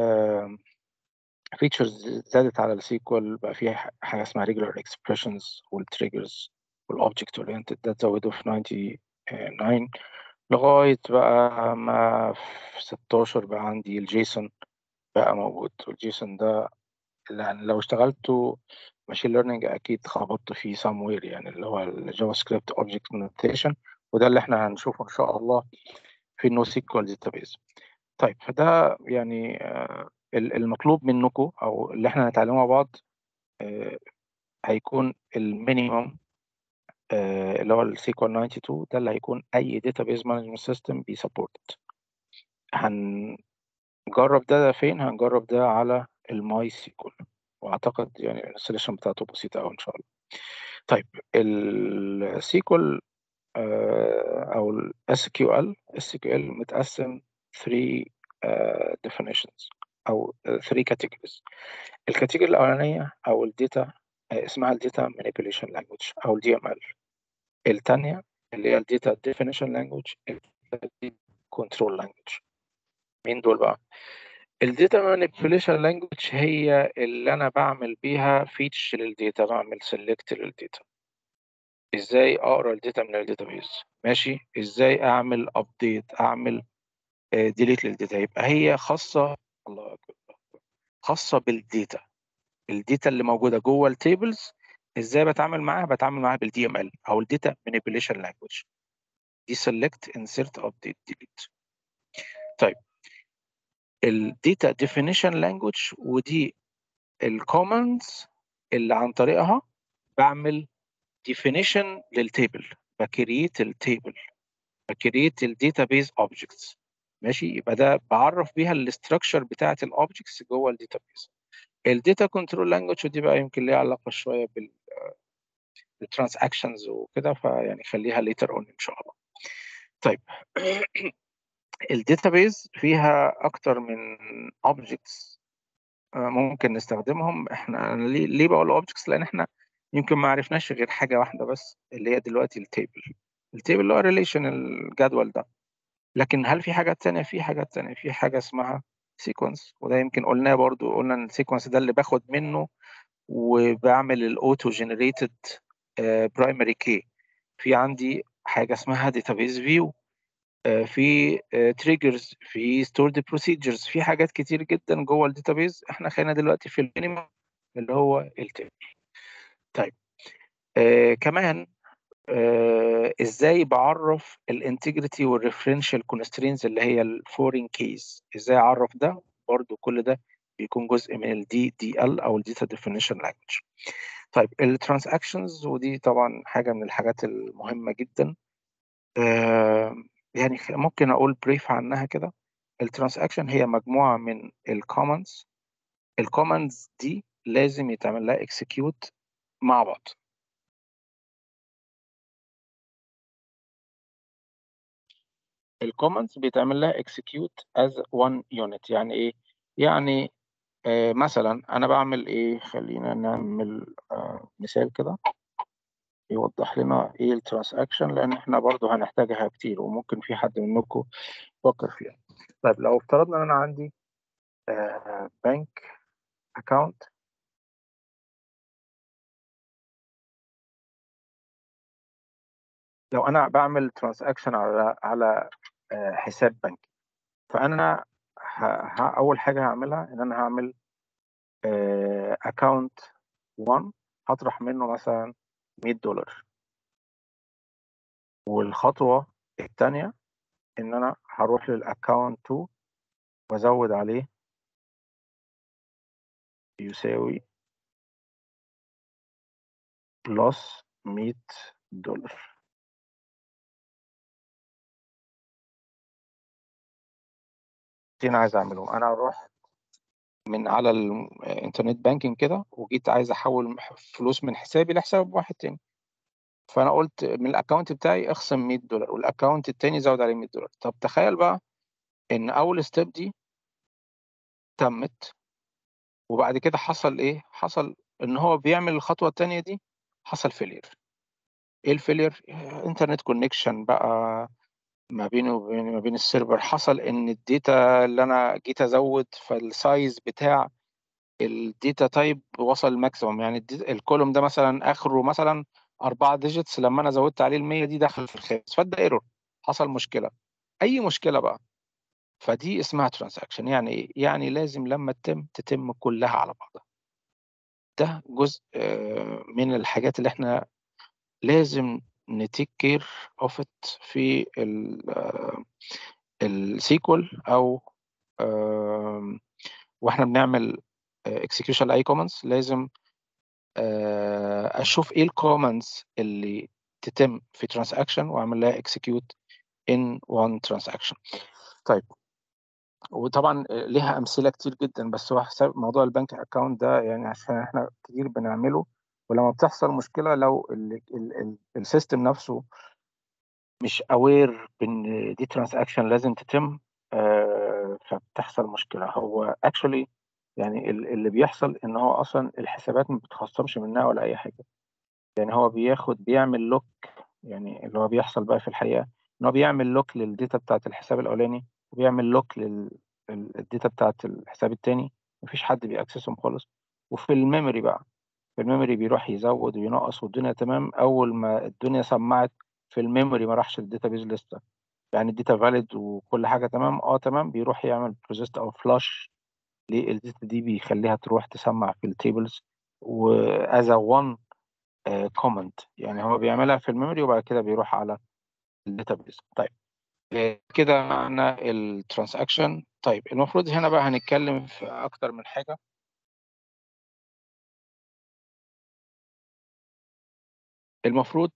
فيتشرز زادت على السيكوال بقى فيها حاجه اسمها regular expressions والتريجرز والاوبجكت اورينتد ده اتزودوا في 99 لغايه بقى ما في 16 بقى عندي الجيسون بقى موجود والجيسون ده يعني لو اشتغلتوا ماشين ليرنينج اكيد خبطت فيه somewhere يعني اللي هو الجافا سكريبت اوبجكت نوتيشن وده اللي احنا هنشوفه ان شاء الله في النو سيكوال داتابيز طيب فده يعني آه المطلوب منكم او اللي احنا هنتعلمه مع بعض آه هيكون المينيمم آه اللي هو السيكوال 92 ده اللي هيكون اي داتابيز مانجمنت سيستم بيسبورت هنجرب ده فين هنجرب ده على الماي سيكول واعتقد يعني الانستليشن بتاعته بسيطه قوي ان شاء الله طيب السيكول آه او الاس كيو ال اس كيو ال متقسم 3 definitions او 3 categories الكاتيجوري الاولانيه او الداتا اسمها الداتا manipulation language او الدي ام ال الثانيه اللي هي الداتا definition language control language مين دول بقى الداتا manipulation language هي اللي انا بعمل بيها فيتش للداتا بعمل select للداتا ازاي اقرا الداتا من الداتابيز ماشي ازاي اعمل ابديت اعمل ديليت للداتا يبقى هي خاصه الله اكبر خاصه بالداتا الداتا اللي موجوده جوه التيبلز ازاي بتعامل معاها بتعامل معاها بالدي ام ال او الداتا مانيبيوليشن لانجوج دي سيلكت انسيرت ابديت ديليت طيب الداتا ديفينيشن لانجوج ودي الكوماندز اللي عن طريقها بعمل ديفينيشن للتيبل بكريت التيبل بكريت الداتابيز اوبجكتس ماشي يبقى ده بعرف بيها الاستراكشر بتاعه الاوبجكتس جوه الداتابيز الداتا كنترول لانجوج ودي بقى يمكن ليها علاقه شويه بال بالترانزاكشنز وكده فيعني خليها ليتر اون ان شاء الله طيب الداتابيز فيها اكتر من اوبجكتس ممكن نستخدمهم احنا أنا ليه ليه بقول اوبجكتس لان احنا يمكن ما عرفناش غير حاجه واحده بس اللي هي دلوقتي التيبل التيبل اللي هو ريليشن الجدول ده لكن هل في حاجات تانية في حاجات تانية في حاجه اسمها سيكونس وده يمكن قلناه برضو قلنا ان السيكونس ده اللي باخد منه وبعمل الاوتو جنريتد برايمري كي في عندي حاجه اسمها داتابيز فيو آه، في تريجرز في ستورد بروسيجرز في حاجات كتير جدا جوه الداتابيز احنا خلينا دلوقتي في المينيمم اللي هو التيبل طيب آه كمان آه ازاي بعرف الانتجريتي والريفرنشال كونسترينز اللي هي الفورين كيز ازاي اعرف ده برضو كل ده بيكون جزء من الدي دي ال او الداتا ديفينيشن لانجوج طيب الترانزاكشنز ودي طبعا حاجه من الحاجات المهمه جدا آه يعني خ- ممكن اقول بريف عنها كده الترانزاكشن هي مجموعه من الكومنتس الكومنتس دي لازم يتعمل لها اكسكيوت مع بعض الكومنتس بيتعمل لها execute as one unit يعني ايه يعني آه مثلا انا بعمل ايه خلينا نعمل آه مثال كده يوضح لنا ايه الترانزاكشن لان احنا برضو هنحتاجها كتير وممكن في حد منكم يفكر فيها طيب لو افترضنا ان انا عندي آه بنك اكاونت لو انا بعمل ترانزاكشن على على آه حساب بنكي فانا ه... ه... اول حاجه هعملها ان انا هعمل اكاونت 1 هطرح منه مثلا 100 دولار والخطوه الثانيه ان انا هروح للاكاونت 2 وازود عليه يساوي بلس 100 دولار دي انا عايز اعملهم انا اروح من على الانترنت بانكينج كده وجيت عايز احول فلوس من حسابي لحساب واحد تاني فانا قلت من الاكونت بتاعي اخصم 100 دولار والاكونت التاني زود عليه 100 دولار طب تخيل بقى ان اول ستيب دي تمت وبعد كده حصل ايه حصل ان هو بيعمل الخطوه التانيه دي حصل فيلير ايه الفيلير انترنت كونكشن بقى ما بينه وبين ما بين السيرفر حصل ان الداتا اللي انا جيت ازود فالسايز بتاع الداتا تايب وصل الماكسيموم يعني الكولوم ده مثلا اخره مثلا أربعة ديجيتس لما انا زودت عليه ال100 دي دخل في الخامس فده ايرور حصل مشكله اي مشكله بقى فدي اسمها ترانزاكشن يعني ايه يعني لازم لما تتم تتم كلها على بعضها ده جزء من الحاجات اللي احنا لازم نتيك كير اوف ات في السيكول او واحنا بنعمل اكسكيوشن لاي كومنتس لازم اشوف ايه الكومنتس اللي تتم في ترانزاكشن واعمل لها اكسكيوت ان وان ترانزاكشن طيب وطبعا ليها امثله كتير جدا بس هو حساب موضوع البنك اكاونت ده يعني عشان احنا كتير بنعمله ولما بتحصل مشكله لو السيستم نفسه مش اوير بان دي ترانزاكشن لازم تتم آه فبتحصل مشكله هو اكشولي يعني اللي بيحصل ان هو اصلا الحسابات ما بتخصمش منها ولا اي حاجه يعني هو بياخد بيعمل لوك يعني اللي هو بيحصل بقى في الحقيقه ان هو بيعمل لوك للداتا بتاعت الحساب الاولاني وبيعمل لوك للداتا بتاعت الحساب التاني مفيش حد بيأكسسهم خالص وفي الميموري بقى في الميموري بيروح يزود وينقص والدنيا تمام اول ما الدنيا سمعت في الميموري ما راحش الداتا بيز لسه يعني الداتا فاليد وكل حاجه تمام اه تمام بيروح يعمل بروجست او فلاش للداتا دي بيخليها تروح تسمع في التيبلز واز وان كومنت يعني هو بيعملها في الميموري وبعد كده بيروح على الداتا بيز طيب كده معنا الترانزاكشن طيب المفروض هنا بقى هنتكلم في اكتر من حاجه المفروض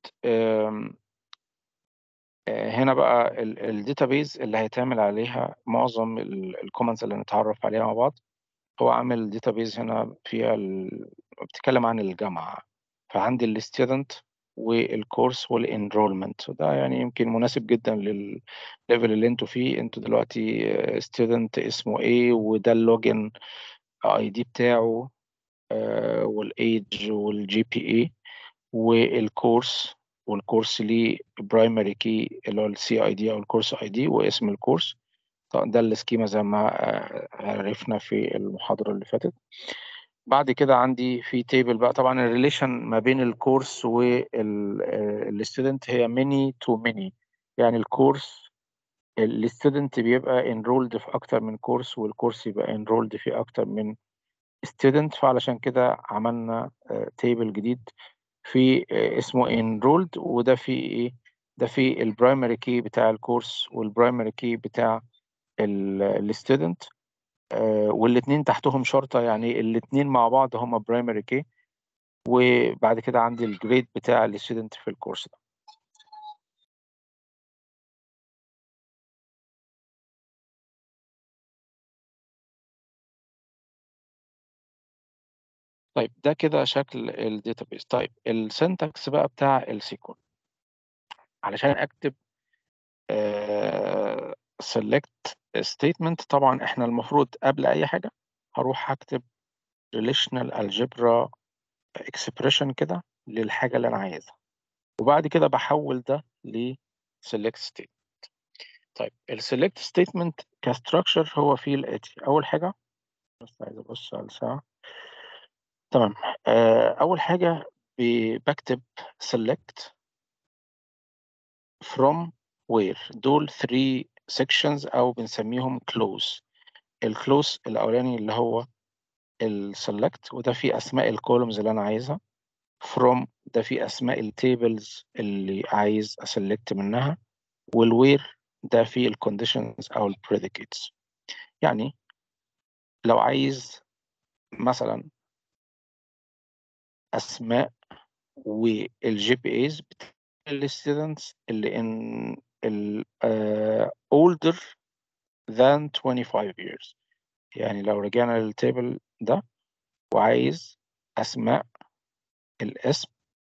هنا بقى الداتابيز اللي هيتعمل عليها معظم الكومنتس اللي نتعرف عليها مع بعض هو عامل داتابيز هنا فيها ال... بتتكلم عن الجامعة فعندي الستودنت والكورس والانرولمنت وده يعني يمكن مناسب جدا للليفل اللي انتوا فيه انتوا دلوقتي ستودنت اسمه ايه وده اللوجن اي دي بتاعه والايدج والجي بي اي والكورس والكورس ليه برايمري كي اللي هو السي اي دي او الكورس اي دي واسم الكورس ده السكيما زي ما عرفنا في المحاضرة اللي فاتت بعد كده عندي في تيبل بقى طبعا الريليشن ما بين الكورس والستودنت هي ميني تو ميني يعني الكورس الستودنت بيبقى enrolled في أكتر من كورس والكورس يبقى enrolled في أكتر من student فعلشان كده عملنا تيبل جديد في آه، اسمه enrolled وده في ايه ده في البرايمري كي بتاع الكورس والبرايمري كي بتاع الستودنت والاتنين تحتهم شرطة يعني الاتنين مع بعض هما برايمري كي وبعد كده عندي الجريد بتاع الستودنت في الكورس ده طيب ده كده شكل الداتابيس طيب السنتكس بقى بتاع السيكول علشان اكتب آه select statement طبعا احنا المفروض قبل اي حاجة هروح اكتب relational algebra expression كده للحاجة اللي انا عايزها وبعد كده بحول ده ل select statement طيب ال select statement كستراكشر هو فيه الاتي اول حاجة بس عايز ابص على الساعة تمام آه، أول حاجة ب- بكتب select from where دول three sections أو بنسميهم close الكلوز الأولاني اللي هو ال select وده فيه أسماء الكولومز اللي أنا عايزها from ده فيه أسماء التيبلز اللي عايز أسلكت منها والوير ده فيه الكونديشنز أو البريديكيتس يعني لو عايز مثلا أسماء والجي بي ايز الستودنتس اللي in ال uh, older than 25 years يعني لو رجعنا للتيبل ده وعايز أسماء الاسم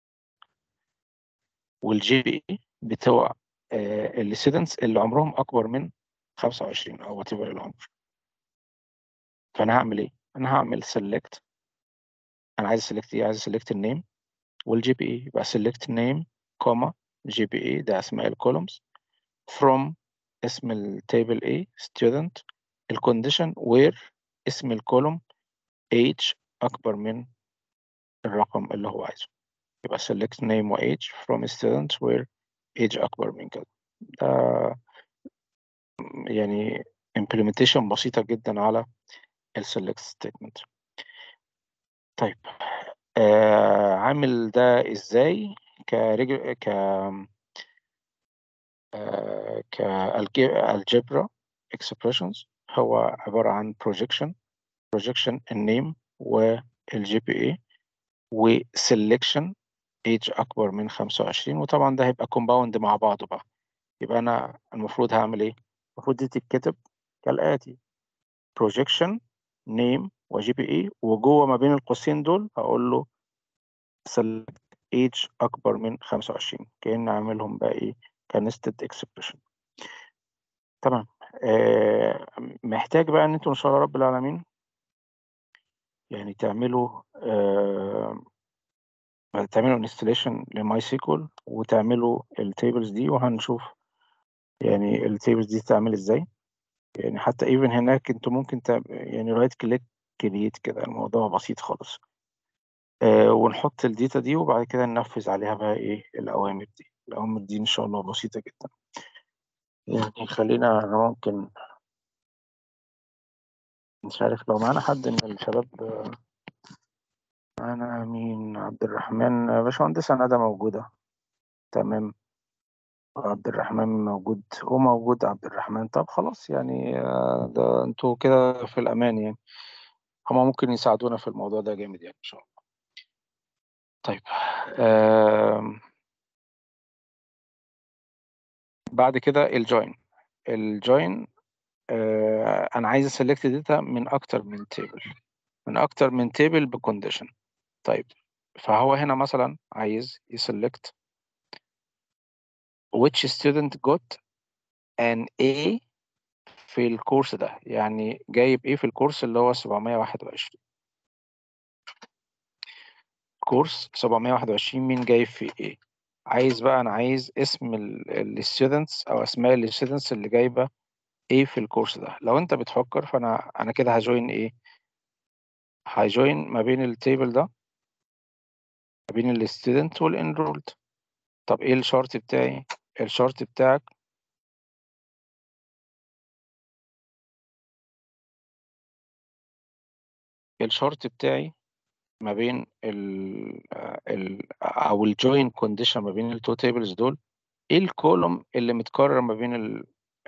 والجي بي اي بتوع الستودنتس اللي عمرهم أكبر من 25 أو whatever العمر فأنا هعمل إيه؟ أنا هعمل select أنا عايز select إيه؟ عايز select النيم والجي بي اي يبقى select name كوما جي بي اي ده أسماء الكولومز from اسم التيبل A student الكونديشن where اسم الكولوم age أكبر من الرقم اللي هو عايزه يبقى select name و age from student where age أكبر من كده ده يعني implementation بسيطة جدا على ال select statement طيب آه عامل ده ازاي كرجل ك آه كالجبرا expressions هو عبارة عن projection projection النيم والجي بي اي وسelection age أكبر من 25 وطبعا ده هيبقى compound مع بعضه بقى يبقى أنا المفروض هعمل إيه؟ المفروض دي تتكتب كالآتي projection name وجي بي اي وجوه ما بين القوسين دول هقول له select age أكبر من 25 كأن أعملهم بقى إيه كنستد expression تمام آه محتاج بقى إن أنتوا إن شاء الله رب العالمين يعني تعملوا آه تعملوا انستليشن لماي سيكول وتعملوا التيبلز دي وهنشوف يعني التيبلز دي تعمل ازاي يعني حتى ايفن هناك انتوا ممكن تعمل يعني رايت كليك كرييت كده الموضوع بسيط خالص آه ونحط الداتا دي وبعد كده ننفذ عليها بقى ايه الاوامر دي الاوامر دي ان شاء الله بسيطة جدا يعني خلينا أنا ممكن مش عارف لو معانا حد من الشباب آه، معانا مين عبد الرحمن آه، باشمهندسة ندى موجودة تمام عبد الرحمن موجود هو موجود عبد الرحمن طب خلاص يعني آه، ده انتوا كده في الأمان يعني هما ممكن يساعدونا في الموضوع ده جامد يعني إن شاء الله طيب آم، بعد كده الجوين الجوين آه، أنا عايز أسلكت داتا من أكتر من تيبل من أكتر من تيبل بكونديشن طيب فهو هنا مثلا عايز يسلكت which student got an A في الكورس ده يعني جايب ايه في الكورس اللي هو 721 كورس 721 مين جايب فيه ايه عايز بقى انا عايز اسم الستودنتس او اسماء الستودنتس اللي جايبه ايه في الكورس ده لو انت بتفكر فانا انا كده هجوين ايه هجوين ما بين التيبل ده ما بين الستودنت والانرولد طب ايه الشرط بتاعي الشرط بتاعك الشرط بتاعي ما بين ال ال او الجوين كونديشن ما بين التو تيبلز دول ايه الكولوم اللي متكرر ما بين ال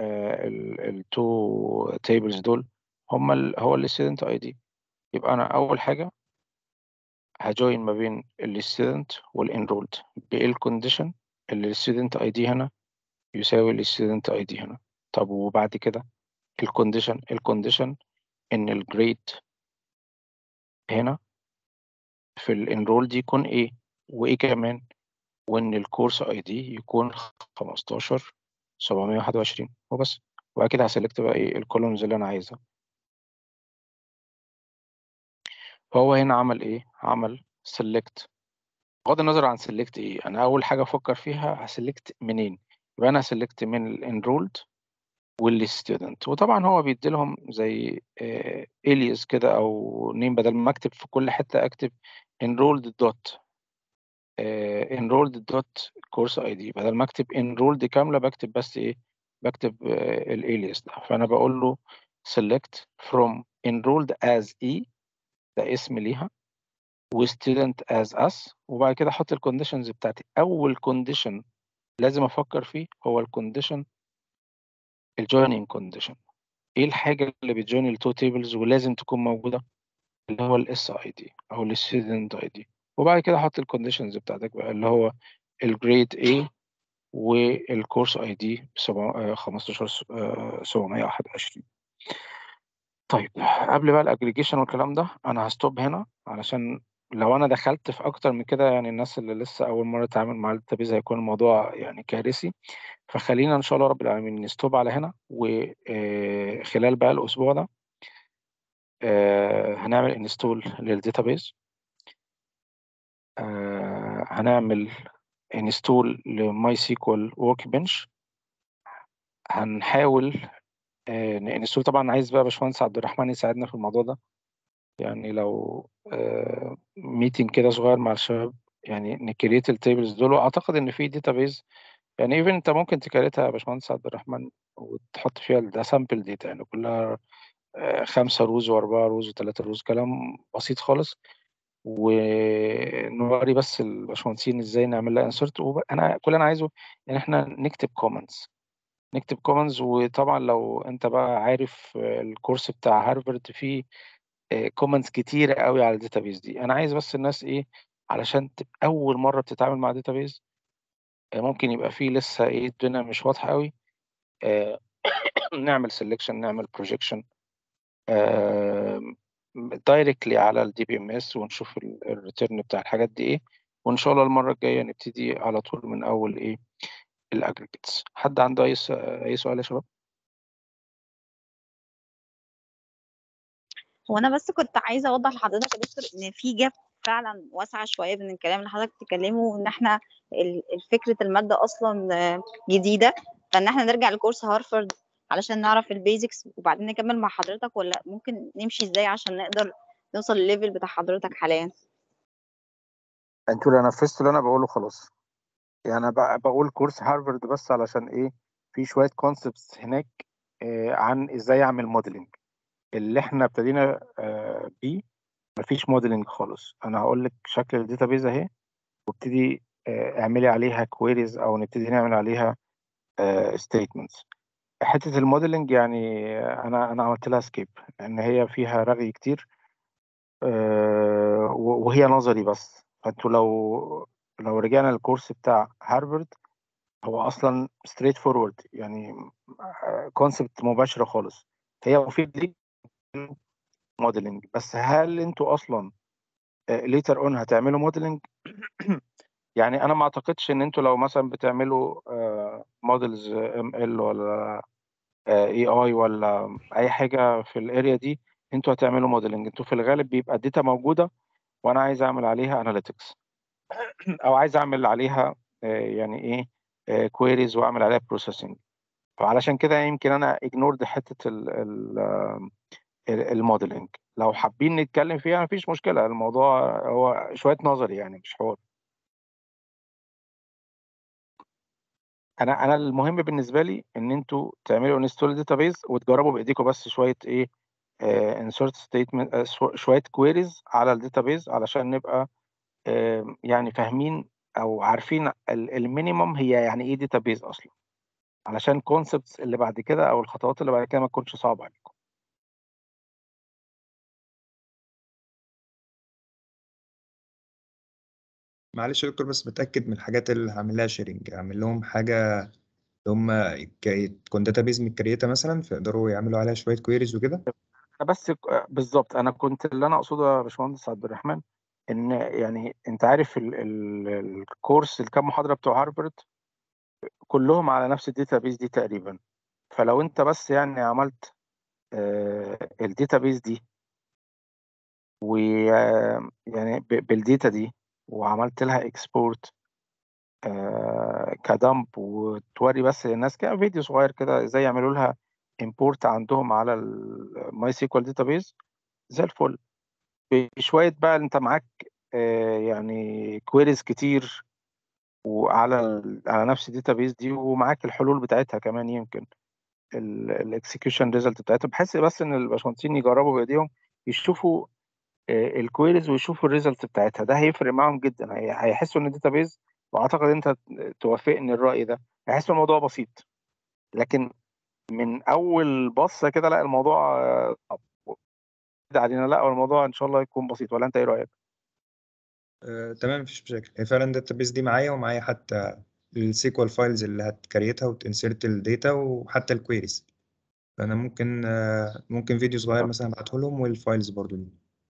التو تيبلز دول هما ال هو الستودنت اي دي يبقى انا اول حاجه هجوين ما بين الستودنت والانرولد بايه الكونديشن اللي الستودنت اي دي هنا يساوي الستودنت اي دي هنا طب وبعد كده الكونديشن الكونديشن ان الجريد هنا في الانرولد يكون ايه وايه كمان وان الكورس اي دي يكون 15 721 وبس وبعد كده هسلكت بقى ايه الكولومز اللي انا عايزها فهو هنا عمل ايه عمل سيلكت بغض النظر عن سيلكت ايه انا اول حاجه افكر فيها هسلكت منين يبقى انا سلكت من الانرولد والستودنت وطبعا هو بيدي لهم زي الياس كده او نيم بدل ما اكتب في كل حته اكتب enrolled dot enrolled dot course id بدل ما اكتب enrolled كامله بكتب بس ايه بكتب الالياس ده فانا بقول له select from enrolled as e ده اسم ليها و student as us وبعد كده احط الكونديشنز بتاعتي اول كونديشن لازم افكر فيه هو الكونديشن الجويننج كونديشن ايه الحاجه اللي بتجوين التو تيبلز ولازم تكون موجوده اللي هو الاس اي دي او الستودنت اي دي وبعد كده احط الكونديشنز بتاعتك بقى اللي هو الجريد A والكورس اي دي 15 721 طيب قبل بقى الاجريجيشن والكلام ده انا هستوب هنا علشان لو انا دخلت في اكتر من كده يعني الناس اللي لسه اول مره تتعامل مع الداتابيز هيكون الموضوع يعني كارثي فخلينا ان شاء الله رب العالمين نستوب على هنا وخلال بقى الاسبوع ده هنعمل انستول للداتابيز هنعمل انستول لماي سيكوال ورك بنش هنحاول ننستول طبعا عايز بقى باشمهندس عبد الرحمن يساعدنا في الموضوع ده يعني لو ميتنج كده صغير مع الشباب يعني نكريت التيبلز دول واعتقد ان في داتابيز يعني ايفن انت ممكن تكريتها يا باشمهندس عبد الرحمن وتحط فيها ده سامبل داتا يعني كلها خمسة روز وأربعة روز وثلاثة روز كلام بسيط خالص ونوري بس الباشمهندسين ازاي نعمل لها انسرت انا كل انا عايزه ان احنا نكتب كومنتس نكتب كومنتس وطبعا لو انت بقى عارف الكورس بتاع هارفارد فيه كومنتس كتيرة قوي على الداتابيز دي انا عايز بس الناس ايه علشان تبقى اول مرة بتتعامل مع داتابيز ممكن يبقى فيه لسه ايه الدنيا مش واضحة قوي نعمل سelection نعمل بروجيكشن دايركتلي على الدي بي ام اس ونشوف الريتيرن بتاع الحاجات دي ايه وان شاء الله المره الجايه نبتدي على طول من اول ايه الاجريجيتس حد عنده اي اي سؤال يا شباب هو انا بس كنت عايزه اوضح لحضرتك يا دكتور ان في جاب فعلا واسعه شويه بين الكلام اللي حضرتك بتتكلمه وان احنا فكره الماده اصلا جديده فان احنا نرجع لكورس هارفارد علشان نعرف البيزكس وبعدين نكمل مع حضرتك ولا ممكن نمشي ازاي عشان نقدر نوصل للليفل بتاع حضرتك حاليا انتوا اللي نفذتوا اللي انا بقوله خلاص يعني انا بقول كورس هارفارد بس علشان ايه في شويه كونسبتس هناك آه عن ازاي اعمل موديلنج اللي احنا ابتدينا آه بيه مفيش موديلنج خالص انا هقول لك شكل الداتابيز اهي وابتدي آه اعملي عليها كويريز او نبتدي نعمل عليها ستيتمنتس حته الموديلنج يعني انا انا عملت لها سكيب لان هي فيها رغي كتير أه وهي نظري بس فانتوا لو لو رجعنا للكورس بتاع هارفارد هو اصلا ستريت فورورد يعني كونسبت مباشره خالص هي مفيد ليك موديلنج بس هل انتوا اصلا ليتر اون هتعملوا موديلنج يعني انا ما اعتقدش ان انتوا لو مثلا بتعملوا موديلز ام ال ولا اي اي ولا اي حاجه في الاريا دي انتوا هتعملوا موديلنج انتوا في الغالب بيبقى الداتا موجوده وانا عايز اعمل عليها اناليتكس او عايز اعمل عليها يعني ايه كويريز واعمل عليها بروسيسنج فعلشان كده يمكن انا اجنورد حته الموديلنج لو حابين نتكلم فيها مفيش مشكله الموضوع هو شويه نظري يعني مش حوار انا انا المهم بالنسبه لي ان انتوا تعملوا انستول داتابيز وتجربوا بايديكم بس شويه ايه insert statement آه، شو- شوية queries على الداتابيز علشان نبقى آه، يعني فاهمين او عارفين المينيمم هي يعني ايه داتابيز اصلا علشان concepts اللي بعد كده او الخطوات اللي بعد كده ما تكونش صعبة عليكم معلش يا دكتور بس بتأكد من الحاجات اللي هعمل لها شيرنج اعمل لهم حاجة اللي هم ك- تكون داتابيز متكريتة مثلا فيقدروا يعملوا عليها شوية كويريز وكده انا بس ك- بالظبط انا كنت اللي انا اقصده يا باشمهندس عبد الرحمن ان يعني انت عارف ال ال الكورس الكام محاضره بتوع هارفارد كلهم على نفس الداتابيز دي تقريبا فلو انت بس يعني عملت الداتابيز دي ويعني بالديتا دي وعملت لها اكسبورت كدمب وتوري بس للناس كده فيديو صغير كده ازاي يعملوا لها امبورت عندهم على الماي سيكوال داتابيز زي الفل بشويه بقى انت معاك آه، يعني كويريز كتير وعلى ال- على نفس الداتابيز دي ومعاك الحلول بتاعتها كمان يمكن الاكسكيوشن ريزلت بتاعتهم بحس بس ان الباشمهندسين يجربوا بايديهم يشوفوا الكويريز ويشوفوا الريزلت بتاعتها ده هيفرق معاهم جدا هي- هيحسوا ان الداتابيز واعتقد انت توافقني الرأي ده هيحسوا الموضوع بسيط لكن من اول بصه كده لا الموضوع آه، صعب كده علينا لا الموضوع ان شاء الله يكون بسيط ولا انت ايه رأيك؟ آه، تمام مفيش مشاكل هي فعلا الداتابيز دي معايا ومعايا حتى السيكوال فايلز اللي هتكريتها وتنسرت الداتا وحتى الكويريز فانا ممكن آه، ممكن فيديو صغير مثلا ابعته لهم والفايلز برضو دي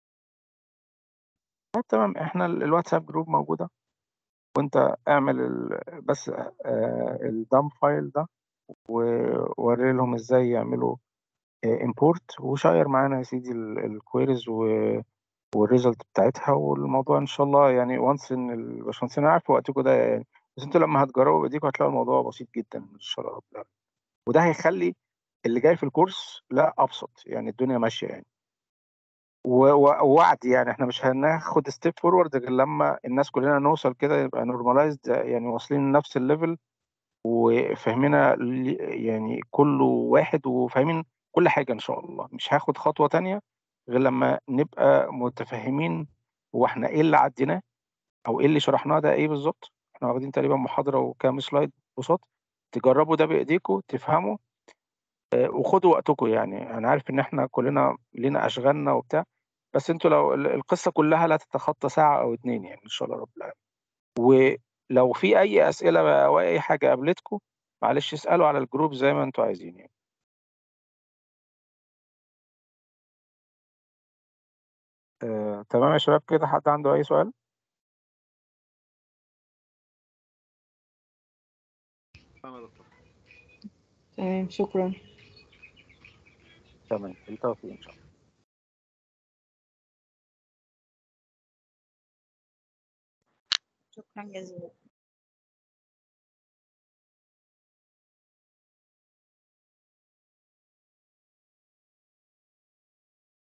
طيب تمام احنا ال- الواتساب جروب موجودة وانت اعمل ال... بس الدم فايل ده ووري لهم ازاي يعملوا امبورت وشير معانا يا سيدي الكويريز والريزلت بتاعتها والموضوع ان شاء الله يعني وانس ان الباشمهندسين عارفوا وقتكم ده يعني بس انتوا لما هتجربوا بايديكم هتلاقوا الموضوع بسيط جدا ان شاء الله رب العالمين وده هيخلي اللي جاي في الكورس لا ابسط يعني الدنيا ماشيه يعني و- و- ووعد يعني احنا مش هناخد ستيب فورورد غير لما الناس كلنا نوصل كده يبقى نورماليزد يعني واصلين لنفس الليفل وفاهمينها ل- يعني كل واحد وفاهمين كل حاجة إن شاء الله مش هاخد خطوة تانية غير لما نبقى متفاهمين هو احنا ايه اللي عديناه او ايه اللي شرحناه ده ايه بالظبط احنا واخدين تقريبا محاضرة وكام سلايد بساط تجربوا ده بإيديكم تفهموا آه، وخدوا وقتكم يعني انا عارف ان احنا كلنا لينا اشغالنا وبتاع بس انتوا لو ال- القصة كلها لا تتخطى ساعة او اتنين يعني ان شاء الله رب العالمين ولو في اي اسئلة بقى او اي حاجة قابلتكم معلش اسألوا على الجروب زي ما انتوا عايزين يعني آه، تمام يا شباب كده حد عنده اي سؤال تمام يا دكتور تمام شكرا تمام بالتوفيق ان شاء الله شكرا جزيلا